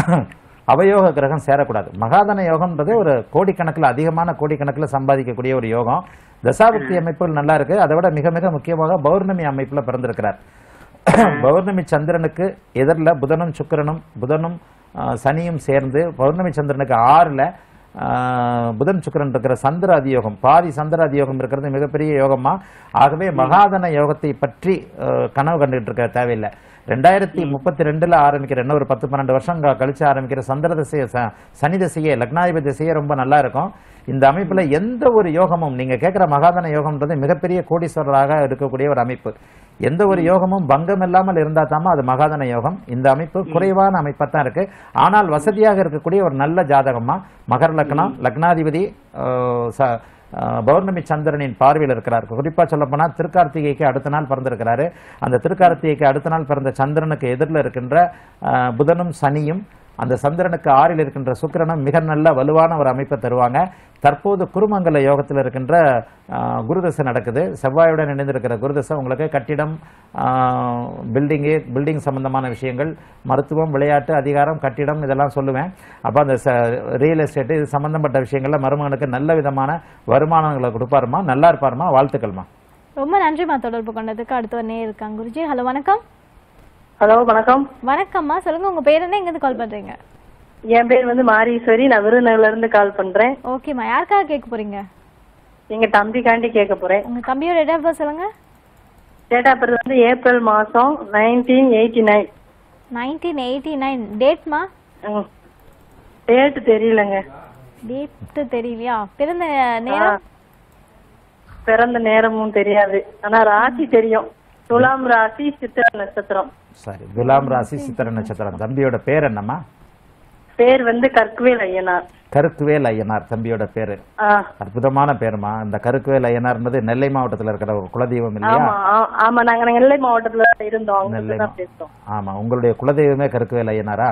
அவயோக கிரகம் சேரக்கூடாது மகாதன யோகம்ன்றது ஒரு கோடிக்கணக்கில் அதிகமான கோடிக்கணக்கில் சம்பாதிக்கக்கூடிய ஒரு யோகம் தசாபக்தி அமைப்புகள் நல்லா இருக்கு அதை விட மிக மிக முக்கியமாக பௌர்ணமி அமைப்புல பிறந்திருக்கிறார் பௌர்ணமி சந்திரனுக்கு எதிரில் புதனும் சுக்கிரனும் புதனும் ஆ, சனியும் சேர்ந்து பௌர்ணமி சந்திரனுக்கு ஆறுல ஆஹ், புதன் சுக்கிரன் இருக்கிற சந்திர அதியோகம் பாதி சந்திர அதியோகம் இருக்கிறது மிகப்பெரிய யோகமா ஆகவே மகாதன யோகத்தை பற்றி ஆஹ், கனவு கண்டுகிட்டு இருக்க தேவையில்லை ரெண்டாயிரத்தி முப்பத்தி ரெண்டுல ஆரம்பிக்கிற இன்னும் ஒரு பத்து பன்னெண்டு வருஷம் க- கழிச்சு ஆரம்பிக்கிற சந்திர திசைய ச- சனி திசையே லக்னாதிபதி திசையே ரொம்ப நல்லா இருக்கும் இந்த அமைப்புல எந்த ஒரு யோகமும் நீங்க கேட்கிற மகாதன யோகம்ன்றது மிகப்பெரிய கோடீஸ்வரராக இருக்கக்கூடிய ஒரு அமைப்பு எந்த ஒரு யோகமும் பங்கம் இல்லாமல் இருந்தா தாமா அது மகாதன யோகம் இந்த அமைப்பு குறைவான அமைப்பா தான் இருக்கு ஆனால் வசதியாக இருக்கக்கூடிய ஒரு நல்ல ஜாதகமா மகர லக்னம் லக்னாதிபதி ஆஹ், ச- ஆஹ், பௌர்ணமி சந்திரனின் பார்வையில் இருக்கிறார் குறிப்பா சொல்ல போனா திருக்கார்த்திகைக்கு அடுத்த நாள் பிறந்திருக்கிறாரு அந்த திருக்கார்த்திகைக்கு அடுத்த நாள் பிறந்த சந்திரனுக்கு எதிரில் இருக்கின்ற ஆஹ், புதனும் சனியும் அந்த சந்திரனுக்கு ஆறில் இருக்கின்ற சுக்கிரனும் மிக நல்ல வலுவான ஒரு அமைப்பை தருவாங்க தற்போது குருமங்கல யோகத்தில் இருக்கின்ற ஆஹ், குருதசை நடக்குது செவ்வாயுடன் இணைந்திருக்கிற குருதசை உங்களுக்கு கட்டிடம் பில்டிங்கு பில்டிங் சம்பந்தமான விஷயங்கள் மருத்துவம் விளையாட்டு அதிகாரம் கட்டிடம் இதெல்லாம் சொல்லுவேன் அப்போ அந்த ரியல் எஸ்டேட் இது சம்பந்தப்பட்ட விஷயங்கள்ல மருமகனுக்கு நல்ல விதமான வருமானங்களை கொடுப்பாருமா நல்லா இருப்பாருமா வாழ்த்துக்கள்மா ரொம்ப நன்றிம்மா தொடர்பு கொண்டதுக்கு அடுத்து ஒரு நேர் இருக்காங்க குருஜி ஹலோ வணக்கம் ஹலோ வணக்கம் வணக்கம்மா சொல்லுங்க உங்க பேர் என்ன எங்கேருந்து கால் பண்றீங்க என் பேர் வந்து மாரீஸ்வரி நான் விருதுநகர்ல இருந்து கால் பண்றேன் ஓகேம்மா யாருக்காக கேட்க போறீங்க எங்க தம்பிக்காண்டி கேட்க போறேன் உங்க தம்பியோட டேட் ஆஃப் பர்த் சொல்லுங்க டேட் ஆஃப் பர்த் வந்து ஏப்ரல் மாசம் nineteen eighty nine nineteen eighty nine டேட்மா டேட் தெரியலங்க டேட் தெரியலையா பிறந்த நேரம் பிறந்த நேரமும் தெரியாது ஆனா ராசி தெரியும் துலாம் ராசி சித்திர நட்சத்திரம் சரி துலாம் ராசி சித்திர நட்சத்திரம் தம்பியோட பேர் என்னம்மா பேர் வந்து கற்குவேல் ஐயனார் கருக்குவேல் ஐயனார் தம்பியோட பேரு ஆ, அற்புதமான பேருமா இந்த கருக்குவேல் ஐயனார்ன்றது நெல்லை மாவட்டத்துல இருக்கிற ஒரு குலதெய்வம் இல்லையா ஆமா ஆ- ஆமா நாங்க நெல்லை மாவட்டத்துல இருந்தோம் அங்க நெல்லை தான் பேசுறோம் ஆமா உங்களுடைய குலதெய்வமே கருக்குவேல் ஐயனாரா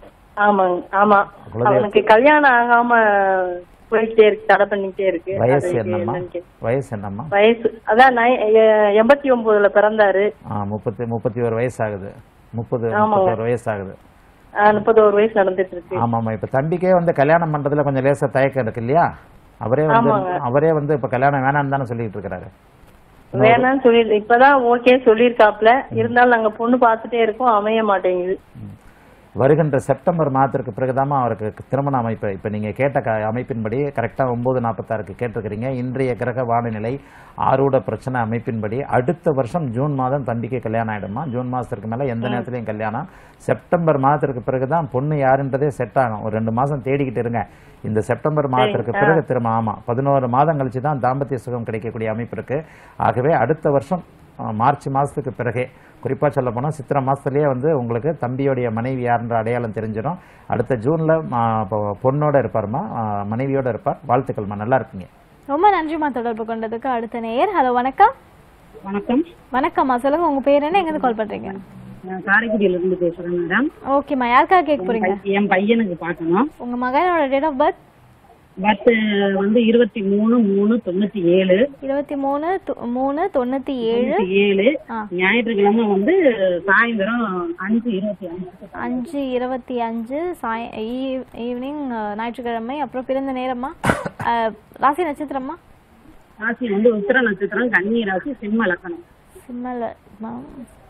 ஆமாங்க ஆமா குலதெய்வம். அவனுக்கு கல்யாணம் ஆகாம போயிட்டே இருக்கு தடை பண்ணிட்டே இருக்கு வயசு அது என்னம்மா என்னன்னு கேட்க- வயசு என்னம்மா வயசு அதான் நை- எ- எண்பத்தி ஒன்பதுல பிறந்தாரு ஆ முப்பத்தி முப்பத்தி ஒரு வயசு ஆகுது முப்பது ஆமாங்க. முப்பத்தொரு வயசு ஆகுது ஆ, முப்பத்தோரு வயசு நடந்துட்டு இருக்கு ஆமாம்மா இப்ப தம்பிக்கே வந்து கல்யாணம் பண்றதுல கொஞ்சம் லேசா தயக்கம் இருக்கு இல்லையா அவரே வந்து ஆமாங்க. அவரே வந்து இப்ப கல்யாணம் வேணாம்னு தானே சொல்லிட்டு இருக்கிறாரு வேணாம்னு சொல்லி இப்பதான் ஓகே சொல்லியிருக்காப்ல இருந்தாலும் நாங்க பொண்ணு பார்த்துட்டே இருக்கோம் அமைய மாட்டேங்குது வருகின்ற செப்டம்பர் மாதத்திற்கு பிறகுதாம்மா அவருக்கு திருமண அமைப்பு இப்போ நீங்கள் கேட்ட க அமைப்பின்படி கரெக்டாக ஒம்பது நாற்பத்தாறுக்கு கேட்டிருக்கிறீங்க இன்றைய கிரக வானிலை ஆரூட பிரச்சனை அமைப்பின்படி அடுத்த வருஷம் ஜூன் மாதம் தம்பிக்கு கல்யாணம் ஆயிடுமா ஜூன் மாதத்திற்கு மேலே எந்த நேரத்துலையும் கல்யாணம் செப்டம்பர் மாதத்திற்கு பிறகு தான் பொண்ணு யாருன்றதே செட் ஆகும் ஒரு ரெண்டு மாதம் தேடிக்கிட்டு இருங்க இந்த செப்டம்பர் மாதத்திற்கு ஆ. பிறகு திரும்ப ஆமாம் பதினோரு மாதம் கழிச்சு தான் தாம்பத்திய சுகம் கிடைக்கக்கூடிய அமைப்பு இருக்கு ஆகவே அடுத்த வருஷம் அஹ், மார்ச் மாதத்துக்கு பிறகே குறிப்பாக சொல்ல போனால் சித்திரை மாதத்துலேயே வந்து உங்களுக்கு தம்பியோடைய மனைவி யாருன்ற அடையாளம் தெரிஞ்சிடும் அடுத்த ஜூனில் பொண்ணோட இருப்பார்மா அஹ், மனைவியோட இருப்பார் வாழ்த்துக்கள்மா நல்லா இருப்பீங்க ரொம்ப நன்றிம்மா தொடர்பு கொண்டதுக்கு அடுத்த நேயர் ஹலோ வணக்கம் வணக்கம் வணக்கம்மா சொல்லுங்க உங்க பேர் என்ன எங்கேருந்து கால் பண்றீங்க நான் காரைக்குடியில இருந்து பேசுறேன் மேடம் ஓகேம்மா யாருக்காக கேட்க போறீங்க என் பையனுக்கு பார்க்கணும் உங்க மகனோட டேட் ஆஃப் பர்த் பர்த் வந்து இருபத்தி மூணு மூணு தொண்ணூத்தி ஏழு இருபத்தி மூணு தொ- மூணு தொண்ணூத்தி ஏழு தொண்ணூத்தி ஏழு ஆ. ஞாயிற்றுக்கிழமை வந்து சாயந்தரம் அஞ்சு இருபத்தி அஞ்சு அஞ்சு இருபத்தி அஞ்சு சாய் ஈ- ஈவினிங் அஹ், ஞாயிற்றுக்கிழமை அப்புறம் பிறந்த நேரமா அஹ், ராசி நட்சத்திரமா ராசி வந்து உத்திர நட்சத்திரம் கன்னி ராசி சிம்ம லக்கணம் சிம்மல ம-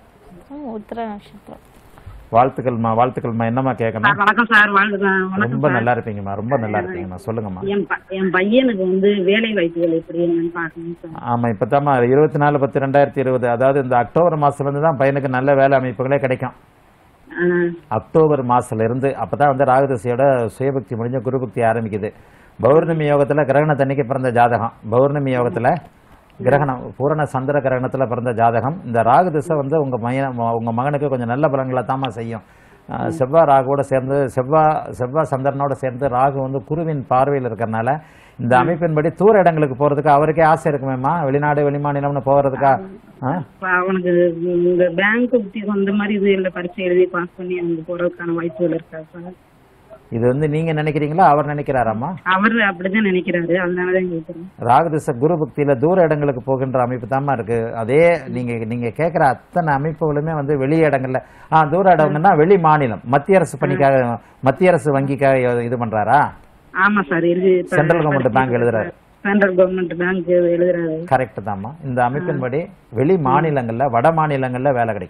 ம், உத்திர நட்சத்திரம் வாழ்த்துக்கள்மா வாழ்த்துக்கள்மா என்னம்மா கேட்கணும் சார் வணக்கம் சார் வாழ்க வணக்கம் ரொம்ப சார் நல்லா இருப்பீங்கம்மா ரொம்ப நல்லா இருப்பீங்கம்மா சொல்லுங்கம்மா என் ப- என் பையனுக்கு வந்து வேலை வாய்ப்புகள் எப்படி என்னன்னு பார்க்கணும் சார் ஆமா இப்பதாம்மா இருபத்தி நாலு பத்து ரெண்டாயிரத்தி இருபது அதாவது இந்த அக்டோபர் மாசத்துல இருந்து தான் பையனுக்கு நல்ல வேலை அமைப்புகளே கிடைக்கும் ஆ, அக்டோபர் மாசத்துல இருந்து அப்பதான் வந்து ராகுதசையோட சுயபக்தி முடிஞ்ச குருபக்தி ஆரம்பிக்குது பௌர்ணமி யோகத்துல கிரகணத்தன்னைக்கு பிறந்த ஜாதகம் பௌர்ணமி யோகத்துல கிரகணம் பூரண சந்திர கிரகணத்துல பிறந்த ஜாதகம் இந்த ராகு திசை வந்து உங்க மகன உங்க மகனுக்கு கொஞ்சம் நல்ல பலன்களை தாமா செய்யும் அஹ் செவ்வாய் ராகுவோட சேர்ந்து செவ்வாய் செவ்வாய் சந்திரனோட சேர்ந்து ராகு வந்து குருவின் பார்வையில் இருக்கிறனால இந்த அமைப்பின்படி தூர இடங்களுக்கு போறதுக்கு அவருக்கே ஆசை இருக்குமேம்மா வெளிநாடு வெளிமாநிலம்னு போகிறதுக்கா ஆ இப்ப அவனுக்கு இந்த பேங்க் அந்த மாதிரி இது இல்ல பரீட்சை எழுதி பாஸ் பண்ணி அவங்க போறதுக்கான வாய்ப்புகள் இருக்கா சார் இது வந்து நீங்க நினைக்கிறீங்களா அவர் நினைக்கிறாராம்மா அவர் அப்படிதான் நினைக்கிறாரு அதனாலதான் கேக்குறேன் ராகதிச குரு பக்தியில தூர இடங்களுக்கு போகின்ற அமைப்பு தாம்மா இருக்கு அதே நீங்க நீங்க கேட்கிற அத்தனை அமைப்புகளுமே வந்து வெளி இடங்கள்ல ஆ தூர இடங்கள்னா வெளி மாநிலம் மத்திய அரசு பணிக்காக மத்திய அரசு வங்கிக்காக இது பண்றாரா ஆமா சார் இது சென்ட்ரல் கவர்மெண்ட் பேங்க் எழுதுறாரு சென்ட்ரல் கவர்மெண்ட் பேங்க் எழுதுறாரு கரெக்ட் தாம்மா இந்த அமைப்பின்படி வெளி மாநிலங்கள்ல வட மாநிலங்கள்ல வேலை கிடைக்கும்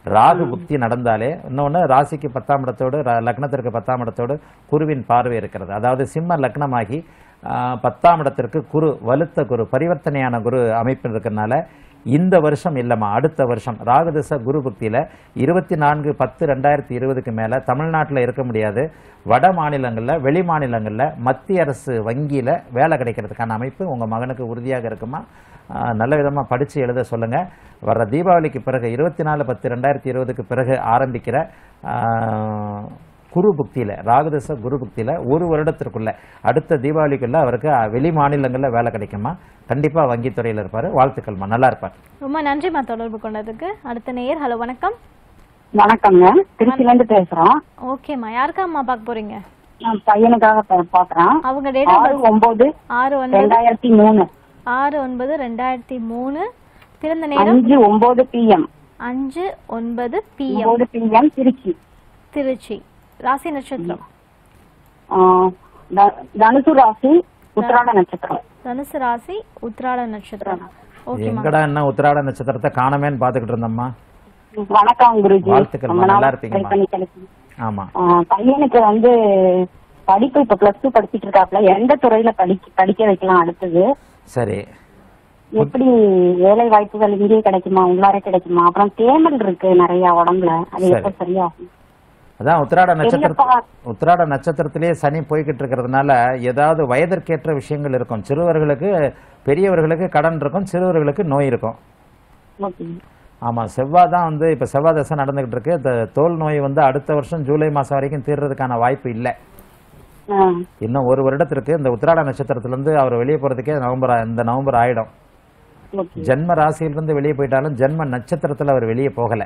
ராகு புக்தி நடந்தாலே இன்னொன்று ராசிக்கு பத்தாம் இடத்தோடு ர- லக்னத்திற்கு பத்தாம் இடத்தோடு குருவின் பார்வை இருக்கிறது அதாவது சிம்ம லக்னமாகி ஆஹ், பத்தாம் இடத்திற்கு குரு வலுத்த குரு பரிவர்த்தனையான குரு அமைப்பு இருக்கிறதுனால இந்த வருஷம் இல்லைம்மா அடுத்த வருஷம் ராகுதச குரு புக்தியில் இருபத்தி நான்கு பத்து ரெண்டாயிரத்தி இருபதுக்கு மேலே தமிழ்நாட்டில் இருக்க முடியாது வட மாநிலங்களில் வெளி மாநிலங்களில் மத்திய அரசு வங்கியில் வேலை கிடைக்கிறதுக்கான அமைப்பு உங்கள் மகனுக்கு உறுதியாக இருக்குமா ஆஹ், நல்ல விதமாக படித்து எழுத சொல்லுங்கள் வர்ற தீபாவளிக்கு பிறகு இருபத்தி நாலு பத்து ரெண்டாயிரத்தி இருபதுக்கு பிறகு ஆரம்பிக்கிற ஆஹ், குரு புக்தியில் ராகுதச குரு புக்தியில் ஒரு வருடத்திற்குள்ள அடுத்த தீபாவளிக்குள்ள அவருக்கு அஹ், வெளி மாநிலங்களில் வேலை கிடைக்குமா கண்டிப்பாக வங்கித்துறையில் இருப்பார் வாழ்த்துக்கள்மா நல்லா இருப்பார் ரொம்ப நன்றிம்மா தொடர்பு கொண்டதுக்கு அடுத்த நேயர் ஹலோ வணக்கம் வணக்கங்க திருச்சில இருந்து பேசுறோம் ஓகேம்மா யாருக்காம்மா பார்க்க போறீங்க நான் பையனுக்காக பா- பாக்குறேன் அவங்க டேட் ஆஃப் ஆறு ஒன்பது ஆறு ஒன்பது ரெண்டாயிரத்தி மூணு ஆறு ஒன்பது ரெண்டாயிரத்தி மூணு பிறந்த நேரம் அஞ்சு ஒன்பது பிஎம் அஞ்சு ஒன்பது பிஎம் ஒன்பது பிஎம் திருச்சி திருச்சி ராசி நட்சத்திரம் தனுசு ராசி உத்திராட நட்சத்திரம் தனுசு ராசி உத்திராட நட்சத்திரம் ஓகேம்மா எங்கடா என்ன உத்திராட நட்சத்திரத்தை காணமேன்னு பார்த்துக்கிட்டு இருந்தோம்மா வணக்கம் குருஜி வாழ்த்துக்கள், ரொம்ப நல்லா நாளா இருப்பீங்கம்மா. try பண்ணி கிடைக்கும் ஆமா ஆ, பையனுக்கு வந்து படிப்பு இப்ப பிளஸ் டூ படிச்சிட்டு இருக்காப்ல எந்த துறையில படிக்க படிக்க வைக்கலாம் அடுத்தது சரி எப்படி வேலை வாய்ப்புகள் இங்கேயே கிடைக்குமா உள்ளார கிடைக்குமா அப்புறம் தேமல் இருக்கு நிறைய உடம்புல அது சரி. எப்ப சரியாகும் அதான் உத்திராட நட்சத்திர பெரியப்பா. உத்திராட நட்சத்திரத்திலேயே சனி போய்கிட்டு இருக்கிறதுனால ஏதாவது வயதிற்கேற்ற விஷயங்கள் இருக்கும் சிறுவர்களுக்கு பெரியவர்களுக்கு கடன் இருக்கும் சிறுவர்களுக்கு நோய் இருக்கும் ஓகே ஆமாம் செவ்வாய் தான் வந்து இப்போ செவ்வாய் தசை நடந்துகிட்டு இருக்கு இந்த தோல் நோய் வந்து அடுத்த வருஷம் ஜூலை மாதம் வரைக்கும் தீர்றதுக்கான வாய்ப்பு இல்லை ஆ, இன்னும் ஒரு வருடத்திற்கு இந்த உத்திராட நட்சத்திரத்திலேருந்து அவர் வெளியே போகிறதுக்கே நவம்பர் ஆ- இந்த நவம்பர் ஆயிடும் ஓகே ஜென்ம ராசியிலிருந்து வெளியே போயிட்டாலும் ஜென்ம நட்சத்திரத்தில் அவர் வெளியே போகலை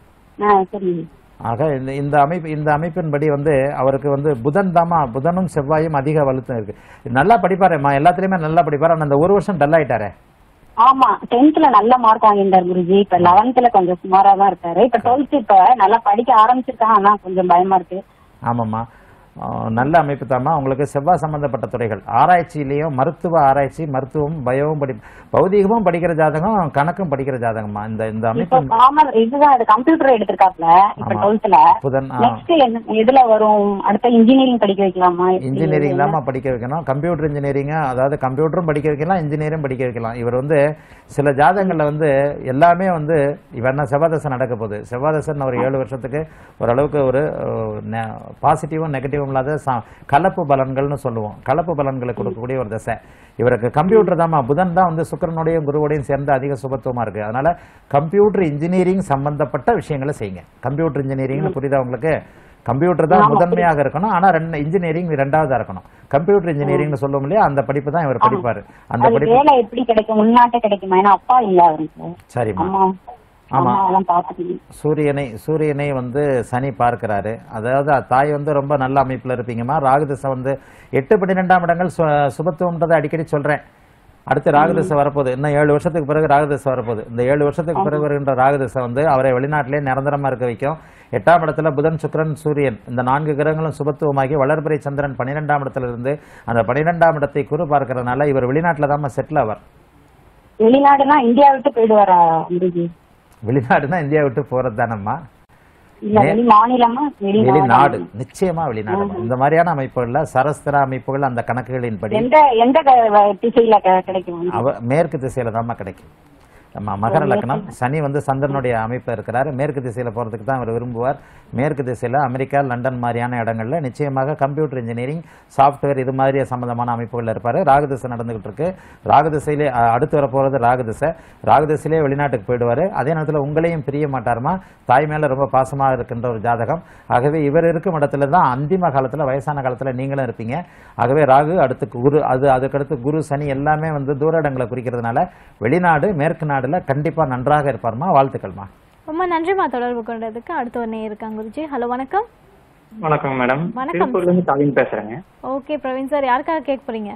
ஆ சரி ஆக இந்த இந்த அமைப்பு இந்த அமைப்பின்படி வந்து அவருக்கு வந்து புதன் தாமா புதனும் செவ்வாயும் அதிக வலுத்தம் இருக்கு நல்லா படிப்பாரேம்மா எல்லாத்துலயுமே நல்லா படிப்பாரு ஆனா அந்த ஒரு வருஷம் டல் ஆயிட்டாரே ஆமா டென்த்ல நல்ல மார்க் வாங்கியிருந்தார் குருஜி இப்ப லெவன்த்ல கொஞ்சம் சுமாரா தான் இருக்காரு இப்ப டுவெல்த் இப்ப நல்லா படிக்க ஆரம்பிச்சிருக்கான் ஆனா கொஞ்சம் பயமா இருக்கு ஆமாம்மா ஆஹ் நல்ல அமைப்பு தாம்மா உங்களுக்கு செவ்வாய் சம்பந்தப்பட்ட துறைகள் ஆராய்ச்சியிலையும் மருத்துவ ஆராய்ச்சி மருத்துவம் பயமும் படி பௌதீகமும் படிக்கிற ஜாதகம் கணக்கும் படிக்கிற ஜாதகம்மா இந்த இந்த இப்ப அமைப்பு காமர் இதுதான் அது கம்ப்யூட்டர் எடுத்திருக்காப்ல இப்ப ஆமா. டுவெல்த்ல புதன் ஆ. நெக்ஸ்ட் என்ன எதுல வரும் அடுத்த இன்ஜினியரிங் படிக்க வைக்கலாமா எப்படி? இன்ஜினியரிங் தாம்மா படிக்க வைக்கணும் கம்ப்யூட்டர் இன்ஜினியரிங் அதாவது கம்ப்யூட்டரும் படிக்க வைக்கலாம் இன்ஜினியரும் படிக்க வைக்கலாம் இவர் வந்து சில ஜாதகங்களில் வந்து எல்லாமே வந்து இவர் என்ன செவ்வாதசை நடக்க போகுது செவ்வாதசன் ஒரு ஏழு வருஷத்துக்கு ஓரளவுக்கு ஒரு பாசிட்டிவும் நெகட்டிவும் இல்லாத ச- கலப்பு பலன்கள்னு சொல்லுவோம் கலப்பு பலன்களை கொடுக்கக்கூடிய ஒரு தசை இவருக்கு கம்ப்யூட்டர் தாம்மா புதன் தான் வந்து சுக்கிரனுடையும் குருவோடையும் சேர்ந்து அதிக சுபத்துவமா இருக்கு அதனால கம்ப்யூட்டர் இன்ஜினியரிங் சம்பந்தப்பட்ட விஷயங்களை செய்யுங்க கம்ப்யூட்டர் இன்ஜினியரிங்னு புரியுதா உங்களுக்கு கம்ப்யூட்டர் தான் ஆமா, முதன்மையாக இருக்கணும் ஆனா ரெண்டு இன்ஜினியரிங் ரெண்டாவதா இருக்கணும் கம்ப்யூட்டர் இன்ஜினியரிங்னு சொல்லும் இல்லையா அந்த படிப்பு தான் இவர் படிப்பாரு அந்த அது படிப்பு வேலை எப்படி கிடைக்கும் உள்நாட்டே கிடைக்குமா ஏன்னா அப்பா இல்ல அவருக்கு சரிம்மா அம்மா ஆமா. அம்மா எல்லாம் பாத்துக்கணும் சூரியனை சூரியனை வந்து சனி பார்க்கிறாரு அதாவது தாய் வந்து ரொம்ப நல்ல அமைப்புல இருப்பீங்கம்மா ராகுதசை வந்து எட்டு பன்னிரெண்டாம் இடங்கள் சு- சுபத்துவம்ன்றதை அடிக்கடி சொல்றேன் அடுத்து ராகுதசை வரப்போகுது இன்னும் ஏழு வருஷத்துக்கு பிறகு ராகுதசை வரப்போகுது இந்த ஏழு வருஷத்துக்கு பிறகு வருகின்ற ராகுதசை வந்து அவரை வெளிநாட்டிலே நிரந்தரமா இருக்க வைக்கும் எட்டாம் இடத்துல புதன் சுக்கிரன் சூரியன் இந்த நான்கு கிரகங்களும் சுபத்துவமாகி வளர்பிறை சந்திரன் பன்னிரெண்டாம் இடத்துல இருந்து அந்த பன்னிரெண்டாம் இடத்தை குரு பார்க்கறதுனால இவர் வெளிநாட்டில் தான் செட்டில் ஆவார் வெளிநாடுனா இந்தியா விட்டு போயிடுவாரா குருஜி வெளிநாடுனா இந்தியா விட்டு போறது தானம்மா இல்ல வெளி மாநிலமா வெளிநாடு வெளிநாடு நிச்சயமா வெளிநாடு இந்த மாதிரியான அமைப்புகள்ல சரஸ்திர அமைப்புகள் அந்த கணக்குகளின்படி எந்த எந்த க- திசையில க- கிடைக்கும் அவ மேற்கு திசையில தாம்மா கிடைக்கும் நம்ம மகர லக்னம் சனி வந்து சந்திரனுடைய அமைப்பு இருக்கிறாரு மேற்கு திசையில போறதுக்கு தான் அவர் விரும்புவார் மேற்கு திசையில அமெரிக்கா லண்டன் மாதிரியான இடங்கள்ல நிச்சயமாக கம்ப்யூட்டர் இன்ஜினியரிங் சாஃப்ட்வேர் இது மாதிரி சம்பந்தமான அமைப்புகள் இருப்பாரு ராகுதிசை நடந்துகிட்டு இருக்கு ராகுதிசையிலே அ, அடுத்து வர போறது ராகுதிசை ராகுதிசையிலே வெளிநாட்டுக்கு போயிடுவாரு அதே நேரத்துல உங்களையும் பிரிய மாட்டாருமா தாய் மேல ரொம்ப பாசமாக இருக்கின்ற ஒரு ஜாதகம் ஆகவே இவர் இருக்கும் இடத்துல தான் அந்திம காலத்துல வயசான காலத்துல நீங்களும் இருப்பீங்க ஆகவே ராகு அடுத்து குரு அது அதுக்கடுத்து குரு சனி எல்லாமே வந்து தூர இடங்களை குறிக்கிறதுனால வெளிநாடு மேற்கு நாடுல கண்டிப்பா நன்றாக இருப்பார்மா வாழ்த்துக்கள்மா ரொம்ப நன்றிம்மா தொடர்பு கொண்டதுக்கு அடுத்த ஒன்னே இருக்காங்க குருஜி ஹலோ வணக்கம் வணக்கம் மேடம் வணக்கம். திருப்பூர்ல இருந்து கவின் பேசுறேங்க ஓகே பிரவீன் சார் யாருக்காக கேட்க போறீங்க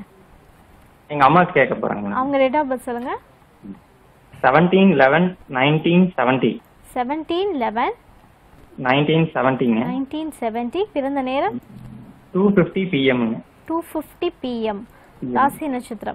எங்க அம்மாக்கு கேட்க போறேங்க மேடம் அவங்க டேட் ஆஃப் பர்த் சொல்லுங்க seventeen eleven nineteen seventy seventeen eleven nineteen செவன்டிங்க நைன்டீன் செவன்டி பிறந்த நேரம் டூ ஃபிஃப்டி பிஎம்ங்க டூ ஃபிஃப்டி பிஎம் ராசி நட்சத்திரம்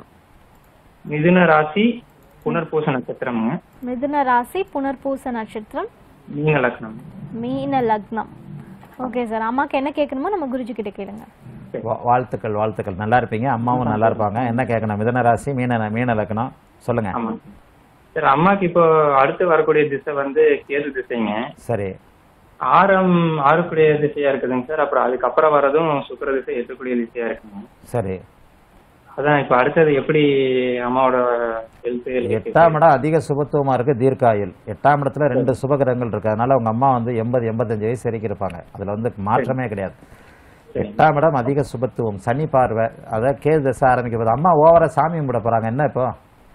மிதுன ராசி புனர்பூச நட்சத்திரம்ங்க மிதுன ராசி புனர்பூச நட்சத்திரம் மீன லக்னம் மீன லக்னம் ஓகே சார் அம்மாக்கு என்ன கேட்கணுமோ நம்ம குருஜி கிட்ட கேளுங்க வா- வாழ்த்துக்கள் வாழ்த்துக்கள் நல்லா இருப்பீங்க அம்மாவும் நல்லா இருப்பாங்க என்ன கேட்கணும் மிதன ராசி மீன மீன லக்னம் சொல்லுங்க சார் அம்மாக்கு இப்போ அடுத்து வரக்கூடிய திசை வந்து கேது திசைங்க சரி ஆறாம் ஆறுக்குடைய திசையா இருக்குதுங்க சார் அப்புறம் அதுக்கப்புறம் வரதும் சுக்கிர திசை எட்டுக்குடைய திசையா இருக்குங்க சரி அதான் இப்போ அடுத்தது எப்படி அம்மாவோட ஹெல்த் எட்டாம் இடம் அதிக சுபத்துவமா இருக்கு தீர்க்காயுள் எட்டாம் இடத்துல ரெண்டு சுபகிரகங்கள் இருக்கு அதனால உங்க அம்மா வந்து எண்பது எண்பத்தஞ்சு வயசு வரைக்கும் இருப்பாங்க அதுல வந்து மாற்றமே கிடையாது எட்டாம் இடம் அதிக சுபத்துவம் சனி பார்வை அதாவது கேது தசை ஆரம்பிக்க போது அம்மா ஓவரா சாமி கும்பிட போறாங்க என்ன இப்போ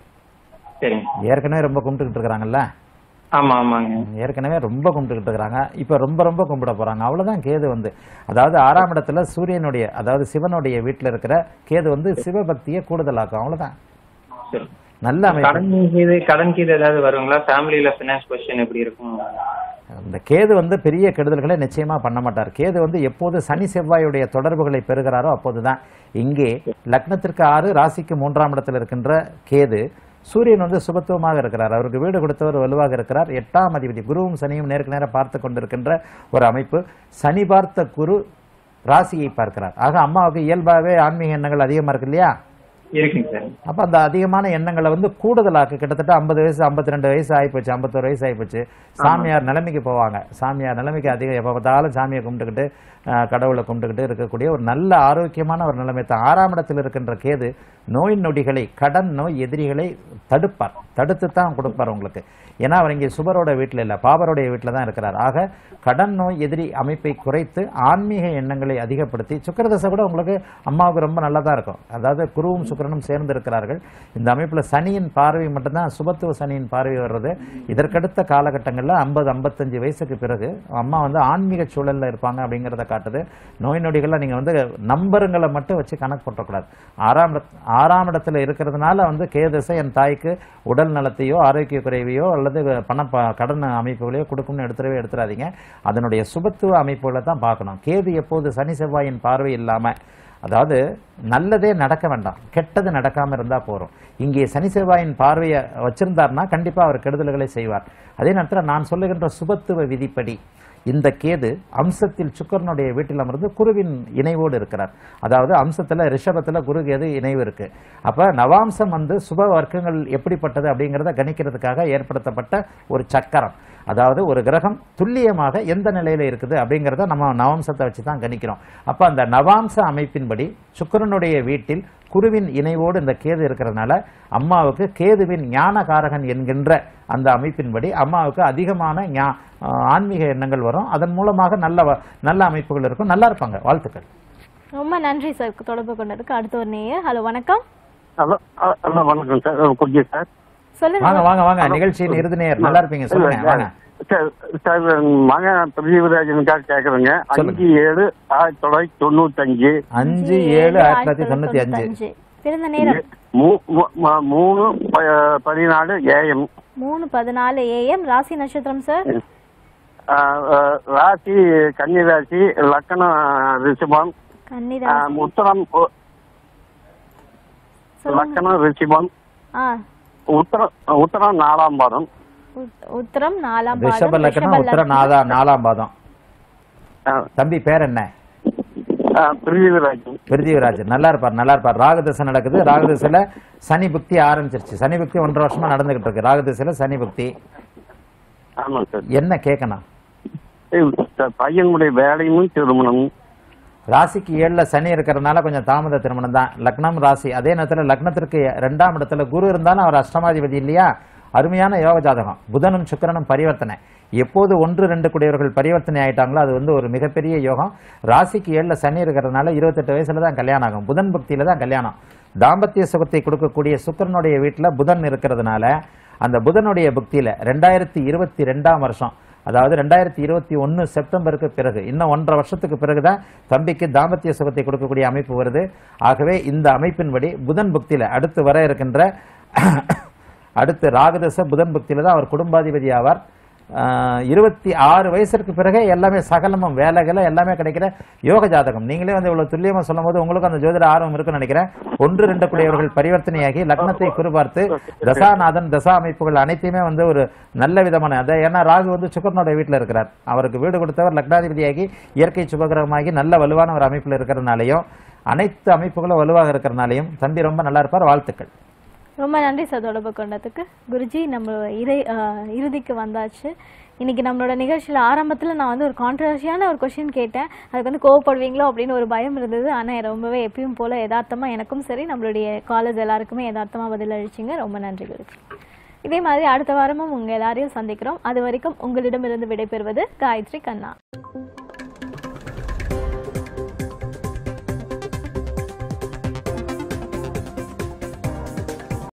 சரிங்க ஏற்கனவே ரொம்ப கும்பிட்டுக்கிட்டு இருக்கிறாங்கல்ல ஆமா ஆமாங்க ஏற்கனவே ரொம்ப கும்பிட்டுக்கிட்டு இருக்கிறாங்க இப்போ ரொம்ப ரொம்ப கும்பிட போறாங்க அவ்வளவுதான் கேது வந்து அதாவது ஆறாம் இடத்துல சூரியனுடைய அதாவது சிவனுடைய வீட்டுல இருக்கிற கேது வந்து சிவபக்தியை கூடுதலாக்கும் அவ்வளவுதான் சரி நல்ல அமைப்பு கடன் கீது கடன் கீது ஏதாவது வருங்களா ஃபேமிலியில ஃபினான்ஸ் பொசிஷன் எப்படி இருக்கும் இந்த கேது வந்து பெரிய கெடுதல்களை நிச்சயமா பண்ண மாட்டார் கேது வந்து எப்போது சனி செவ்வாயுடைய தொடர்புகளை பெறுகிறாரோ அப்போதுதான் இங்கே லக்னத்திற்கு ஆறு ராசிக்கு மூன்றாம் இடத்தில் இருக்கின்ற கேது சூரியன் வந்து சுபத்துவமாக இருக்கிறார் அவருக்கு வீடு கொடுத்தவர் வலுவாக இருக்கிறார் எட்டாம் அதிபதி குருவும் சனியும் நேருக்கு நேரம் பார்த்து கொண்டிருக்கின்ற ஒரு அமைப்பு சனி பார்த்த குரு ராசியை பார்க்கிறார் ஆக அம்மாவுக்கு இயல்பாகவே ஆன்மீக எண்ணங்கள் அதிகமா இருக்கு இல்லையா இருக்குங்க சார் அப்ப அந்த அதிகமான எண்ணங்களை வந்து கூடுதலாக்கு கிட்டத்தட்ட ஐம்பது வயசு ஐம்பத்தி ரெண்டு வயசு ஆயிப்போச்சு ஐம்பத்தொரு வயசு ஆயிப்போச்சு சாமியார் நிலைமைக்கு போவாங்க சாமியார் நிலைமைக்கு அதிகம் எப்போ பார்த்தாலும் சாமியை கும்பிட்டுக்கிட்டு அஹ், கடவுளை கும்பிட்டுக்கிட்டு இருக்கக்கூடிய ஒரு நல்ல ஆரோக்கியமான ஒரு நிலைமை தான் ஆறாம் இடத்தில் இருக்கின்ற கேது நோய் நொடிகளை கடன் நோய் எதிரிகளை தடுப்பார் தடுத்து தான் கொடுப்பார் உங்களுக்கு ஏன்னா அவர் இங்கே சுபரோட வீட்டில் இல்லை பாபருடைய வீட்டில் தான் இருக்கிறார் ஆக கடன் நோய் எதிரி அமைப்பை குறைத்து ஆன்மீக எண்ணங்களை அதிகப்படுத்தி சுக்கிரதசை கூட உங்களுக்கு அம்மாவுக்கு ரொம்ப நல்லதா இருக்கும் அதாவது குருவும் சுக்கிரனும் சேர்ந்து இருக்கிறார்கள் இந்த அமைப்புல சனியின் பார்வை மட்டும்தான் சுபத்துவ சனியின் பார்வை வர்றது இதற்கடுத்த காலகட்டங்களில் ஐம்பது ஐம்பத்தஞ்சு வயசுக்கு பிறகு அம்மா வந்து ஆன்மீக சூழல்ல இருப்பாங்க அப்படிங்கிறத காட்டுது நோய் நொடிகளை நீங்க வந்து நம்பருங்களை மட்டும் வச்சு கணக்கு போட்டக்கூடாது ஆறாம் இடத்- ஆறாம் இடத்துல இருக்கிறதுனால வந்து கேதசை என் தாய்க்கு உடல் நலத்தையோ ஆரோக்கிய குறைவையோ அல்லது பண ப- கடன் அமைப்புகளையோ கொடுக்கும்னு எடுத்துடவே எடுத்துடாதீங்க அதனுடைய சுபத்துவ அமைப்புகளை தான் பார்க்கணும் கேது எப்போது சனி செவ்வாயின் பார்வை இல்லாம அதாவது நல்லதே நடக்க வேண்டாம் கெட்டது நடக்காம இருந்தா போறோம் இங்கே சனி செவ்வாயின் பார்வையை வச்சிருந்தார்னா கண்டிப்பா அவர் கெடுதல்களை செய்வார் அதே நேரத்தில் நான் சொல்லுகின்ற சுபத்துவ விதிப்படி இந்த கேது அம்சத்தில் சுக்கரனுடைய வீட்டில் அமர்ந்து குருவின் இணைவோடு இருக்கிறார் அதாவது அம்சத்துல ரிஷபத்துல குரு கேது இணைவு இருக்கு அப்ப நவாம்சம் வந்து சுப வர்க்கங்கள் எப்படிப்பட்டது அப்படிங்கிறத கணிக்கிறதுக்காக ஏற்படுத்தப்பட்ட ஒரு சக்கரம் அதாவது ஒரு கிரகம் துல்லியமாக எந்த நிலையில இருக்குது அப்படிங்கிறத நம்ம நவாம்சத்தை வச்சு தான் கணிக்கிறோம் அப்ப அந்த நவாம்ச அமைப்பின்படி சுக்கிரனுடைய வீட்டில் குருவின் இணைவோடு இந்த கேது இருக்கிறதுனால அம்மாவுக்கு கேதுவின் ஞானகாரகன் என்கின்ற அந்த அமைப்பின்படி அம்மாவுக்கு அதிகமான ஞா- ஆஹ் ஆன்மீக எண்ணங்கள் வரும் அதன் மூலமாக நல்ல வ- நல்ல அமைப்புகள் இருக்கும் நல்லா இருப்பாங்க வாழ்த்துக்கள் ரொம்ப நன்றி சார் தொடர்பு கொண்டதுக்கு அடுத்த ஒரு நேயர் ஹலோ வணக்கம் ஹலோ ஹலோ வணக்கம் சார் கொஞ்சம் சார் சொல்லுங்க வாங்க வாங்க வாங்க நிகழ்ச்சியின் இறுதி நேயர் நல்லா இருப்பீங்க சொல்லுங்க வாங்க சார் சார் மகன் பிரதீபராஜனுக்காக கேட்குறேங்க அஞ்சு ஏழு ஆயிரத்தி தொள்ளாயிரத்தி தொண்ணூத்தஞ்சு அஞ்சு ஏழு ஆயிரத்தி தொள்ளாயிரத்தி தொண்ணூத்தி அஞ்சு பிறந்த நேரம் மூ- மூ- ம- மூணு ப- பதினாலு ஏஎம் மூணு பதினாலு ஏஎம் ராசி நட்சத்திரம் சார் ராசி கன்னி ராசி லக்கணம் ரிஷபம் கன்னி ஆ, ராசி உத்தரம் உ- சொல்லுங்க. லக்கணம் ரிஷபம் ஆ உத்தரம் உத்தரம் நாலாம் பாதம் உத்- உத்திரம் நாலாம் ரிஷப பாதம் லக்னம் ரிஷப உத்தர லக்னம். நாதா நாலாம் பாதம் தம்பி பேர் என்ன பிரிதிவிராஜன் பிரிதிவிராஜன் நல்லா இருப்பார் நல்லா இருப்பார் ராகதசை நடக்குது ராகதசையில சனி புக்தி ஆரம்பிச்சிருச்சு சனி புக்தி ஒன்றரை வருஷமா நடந்துகிட்டு இருக்கு ராகதசையில சனி புக்தி ஆமாம் சார் என்ன கேட்கணும் ஏய், சார் பையனுடைய வேலையும் திருமணம் ராசிக்கு ஏழுல சனி இருக்கிறதுனால கொஞ்சம் தாமத திருமணம் தான் லக்னம் ராசி அதே நேரத்துல லக்னத்திற்கு ரெண்டாம் இடத்துல குரு இருந்தாலும் அவர் அஷ்டமாதிபதி இல்லையா அருமையான யோக ஜாதகம் புதனும் சுக்கிரனும் பரிவர்த்தனை எப்போது ஒன்று ரெண்டு குடையவர்கள் பரிவர்த்தனை ஆயிட்டாங்களோ அது வந்து ஒரு மிகப்பெரிய யோகம் ராசிக்கு ஏழுல சனி இருக்கிறதுனால இருபத்தெட்டு வயசுல தான் கல்யாணம் ஆகும் புதன் பக்தியில தான் கல்யாணம் தாம்பத்திய சுகத்தை கொடுக்கக்கூடிய சுக்கிரனுடைய வீட்டுல புதன் இருக்கிறதுனால அந்த புதனுடைய புக்தியில ரெண்டாயிரத்தி இருபத்தி ரெண்டாம் வருஷம் அதாவது ரெண்டாயிரத்தி இருபத்தி ஒன்று செப்டம்பருக்கு பிறகு இன்னும் ஒன்றரை வருஷத்துக்கு பிறகுதான் தம்பிக்கு தாம்பத்திய சுகத்தை கொடுக்கக்கூடிய அமைப்பு வருது ஆகவே இந்த அமைப்பின்படி புதன் புக்தியில அடுத்து வர இருக்கின்ற அடுத்து ராகதச புதன் புக்தியில தான் அவர் குடும்பாதிபதி ஆவார் ஆஹ், இருபத்தி ஆறு வயசுக்கு பிறகே எல்லாமே சகலமும் வேலைகளை எல்லாமே கிடைக்கிற யோக ஜாதகம் நீங்களே வந்து இவ்வளவு துல்லியமா சொல்லும் போது உங்களுக்கு அந்த ஜோதிட ஆர்வம் இருக்குன்னு நினைக்கிறேன் ஒன்று ரெண்டு கூடியவர்கள் பரிவர்த்தனையாகி லக்னத்தை குறிபார்த்து தசாநாதன் தசா அமைப்புகள் அனைத்தையுமே வந்து ஒரு நல்ல விதமான அதை ஏன்னா ராகு வந்து சுக்கரனுடைய வீட்டில் இருக்கிறார் அவருக்கு வீடு கொடுத்தவர் லக்னாதிபதியாகி இயற்கை சுபகிரகமாகி நல்ல வலுவான ஒரு அமைப்பில் இருக்கிறனாலையும் அனைத்து அமைப்புகளும் வலுவாக இருக்கிறனாலையும் தம்பி ரொம்ப நல்லா இருப்பார் வாழ்த்துக்கள் ரொம்ப நன்றி சார் தொடர்பு கொண்டதுக்கு குருஜி நம்ம இறை அஹ், இறுதிக்கு வந்தாச்சு இன்னைக்கு நம்மளோட நிகழ்ச்சியில் ஆரம்பத்தில் நான் வந்து ஒரு கான்ட்ரவர்ஷியான ஒரு கொஷின் கேட்டேன் அதுக்கு வந்து கோவப்படுவீங்களோ அப்படின்னு ஒரு பயம் இருந்தது ஆனால் ரொம்பவே எப்பயும் போல யதார்த்தமாக எனக்கும் சரி நம்மளுடைய காலேஜ் எல்லாருக்குமே யதார்த்தமாக பதில் அளிச்சிங்க ரொம்ப நன்றி குருஜி இதே மாதிரி அடுத்த வாரமும் உங்கள் எல்லாரையும் சந்திக்கிறோம் அது வரைக்கும் உங்களிடமிருந்து விடைபெறுவது காயத்ரி கண்ணா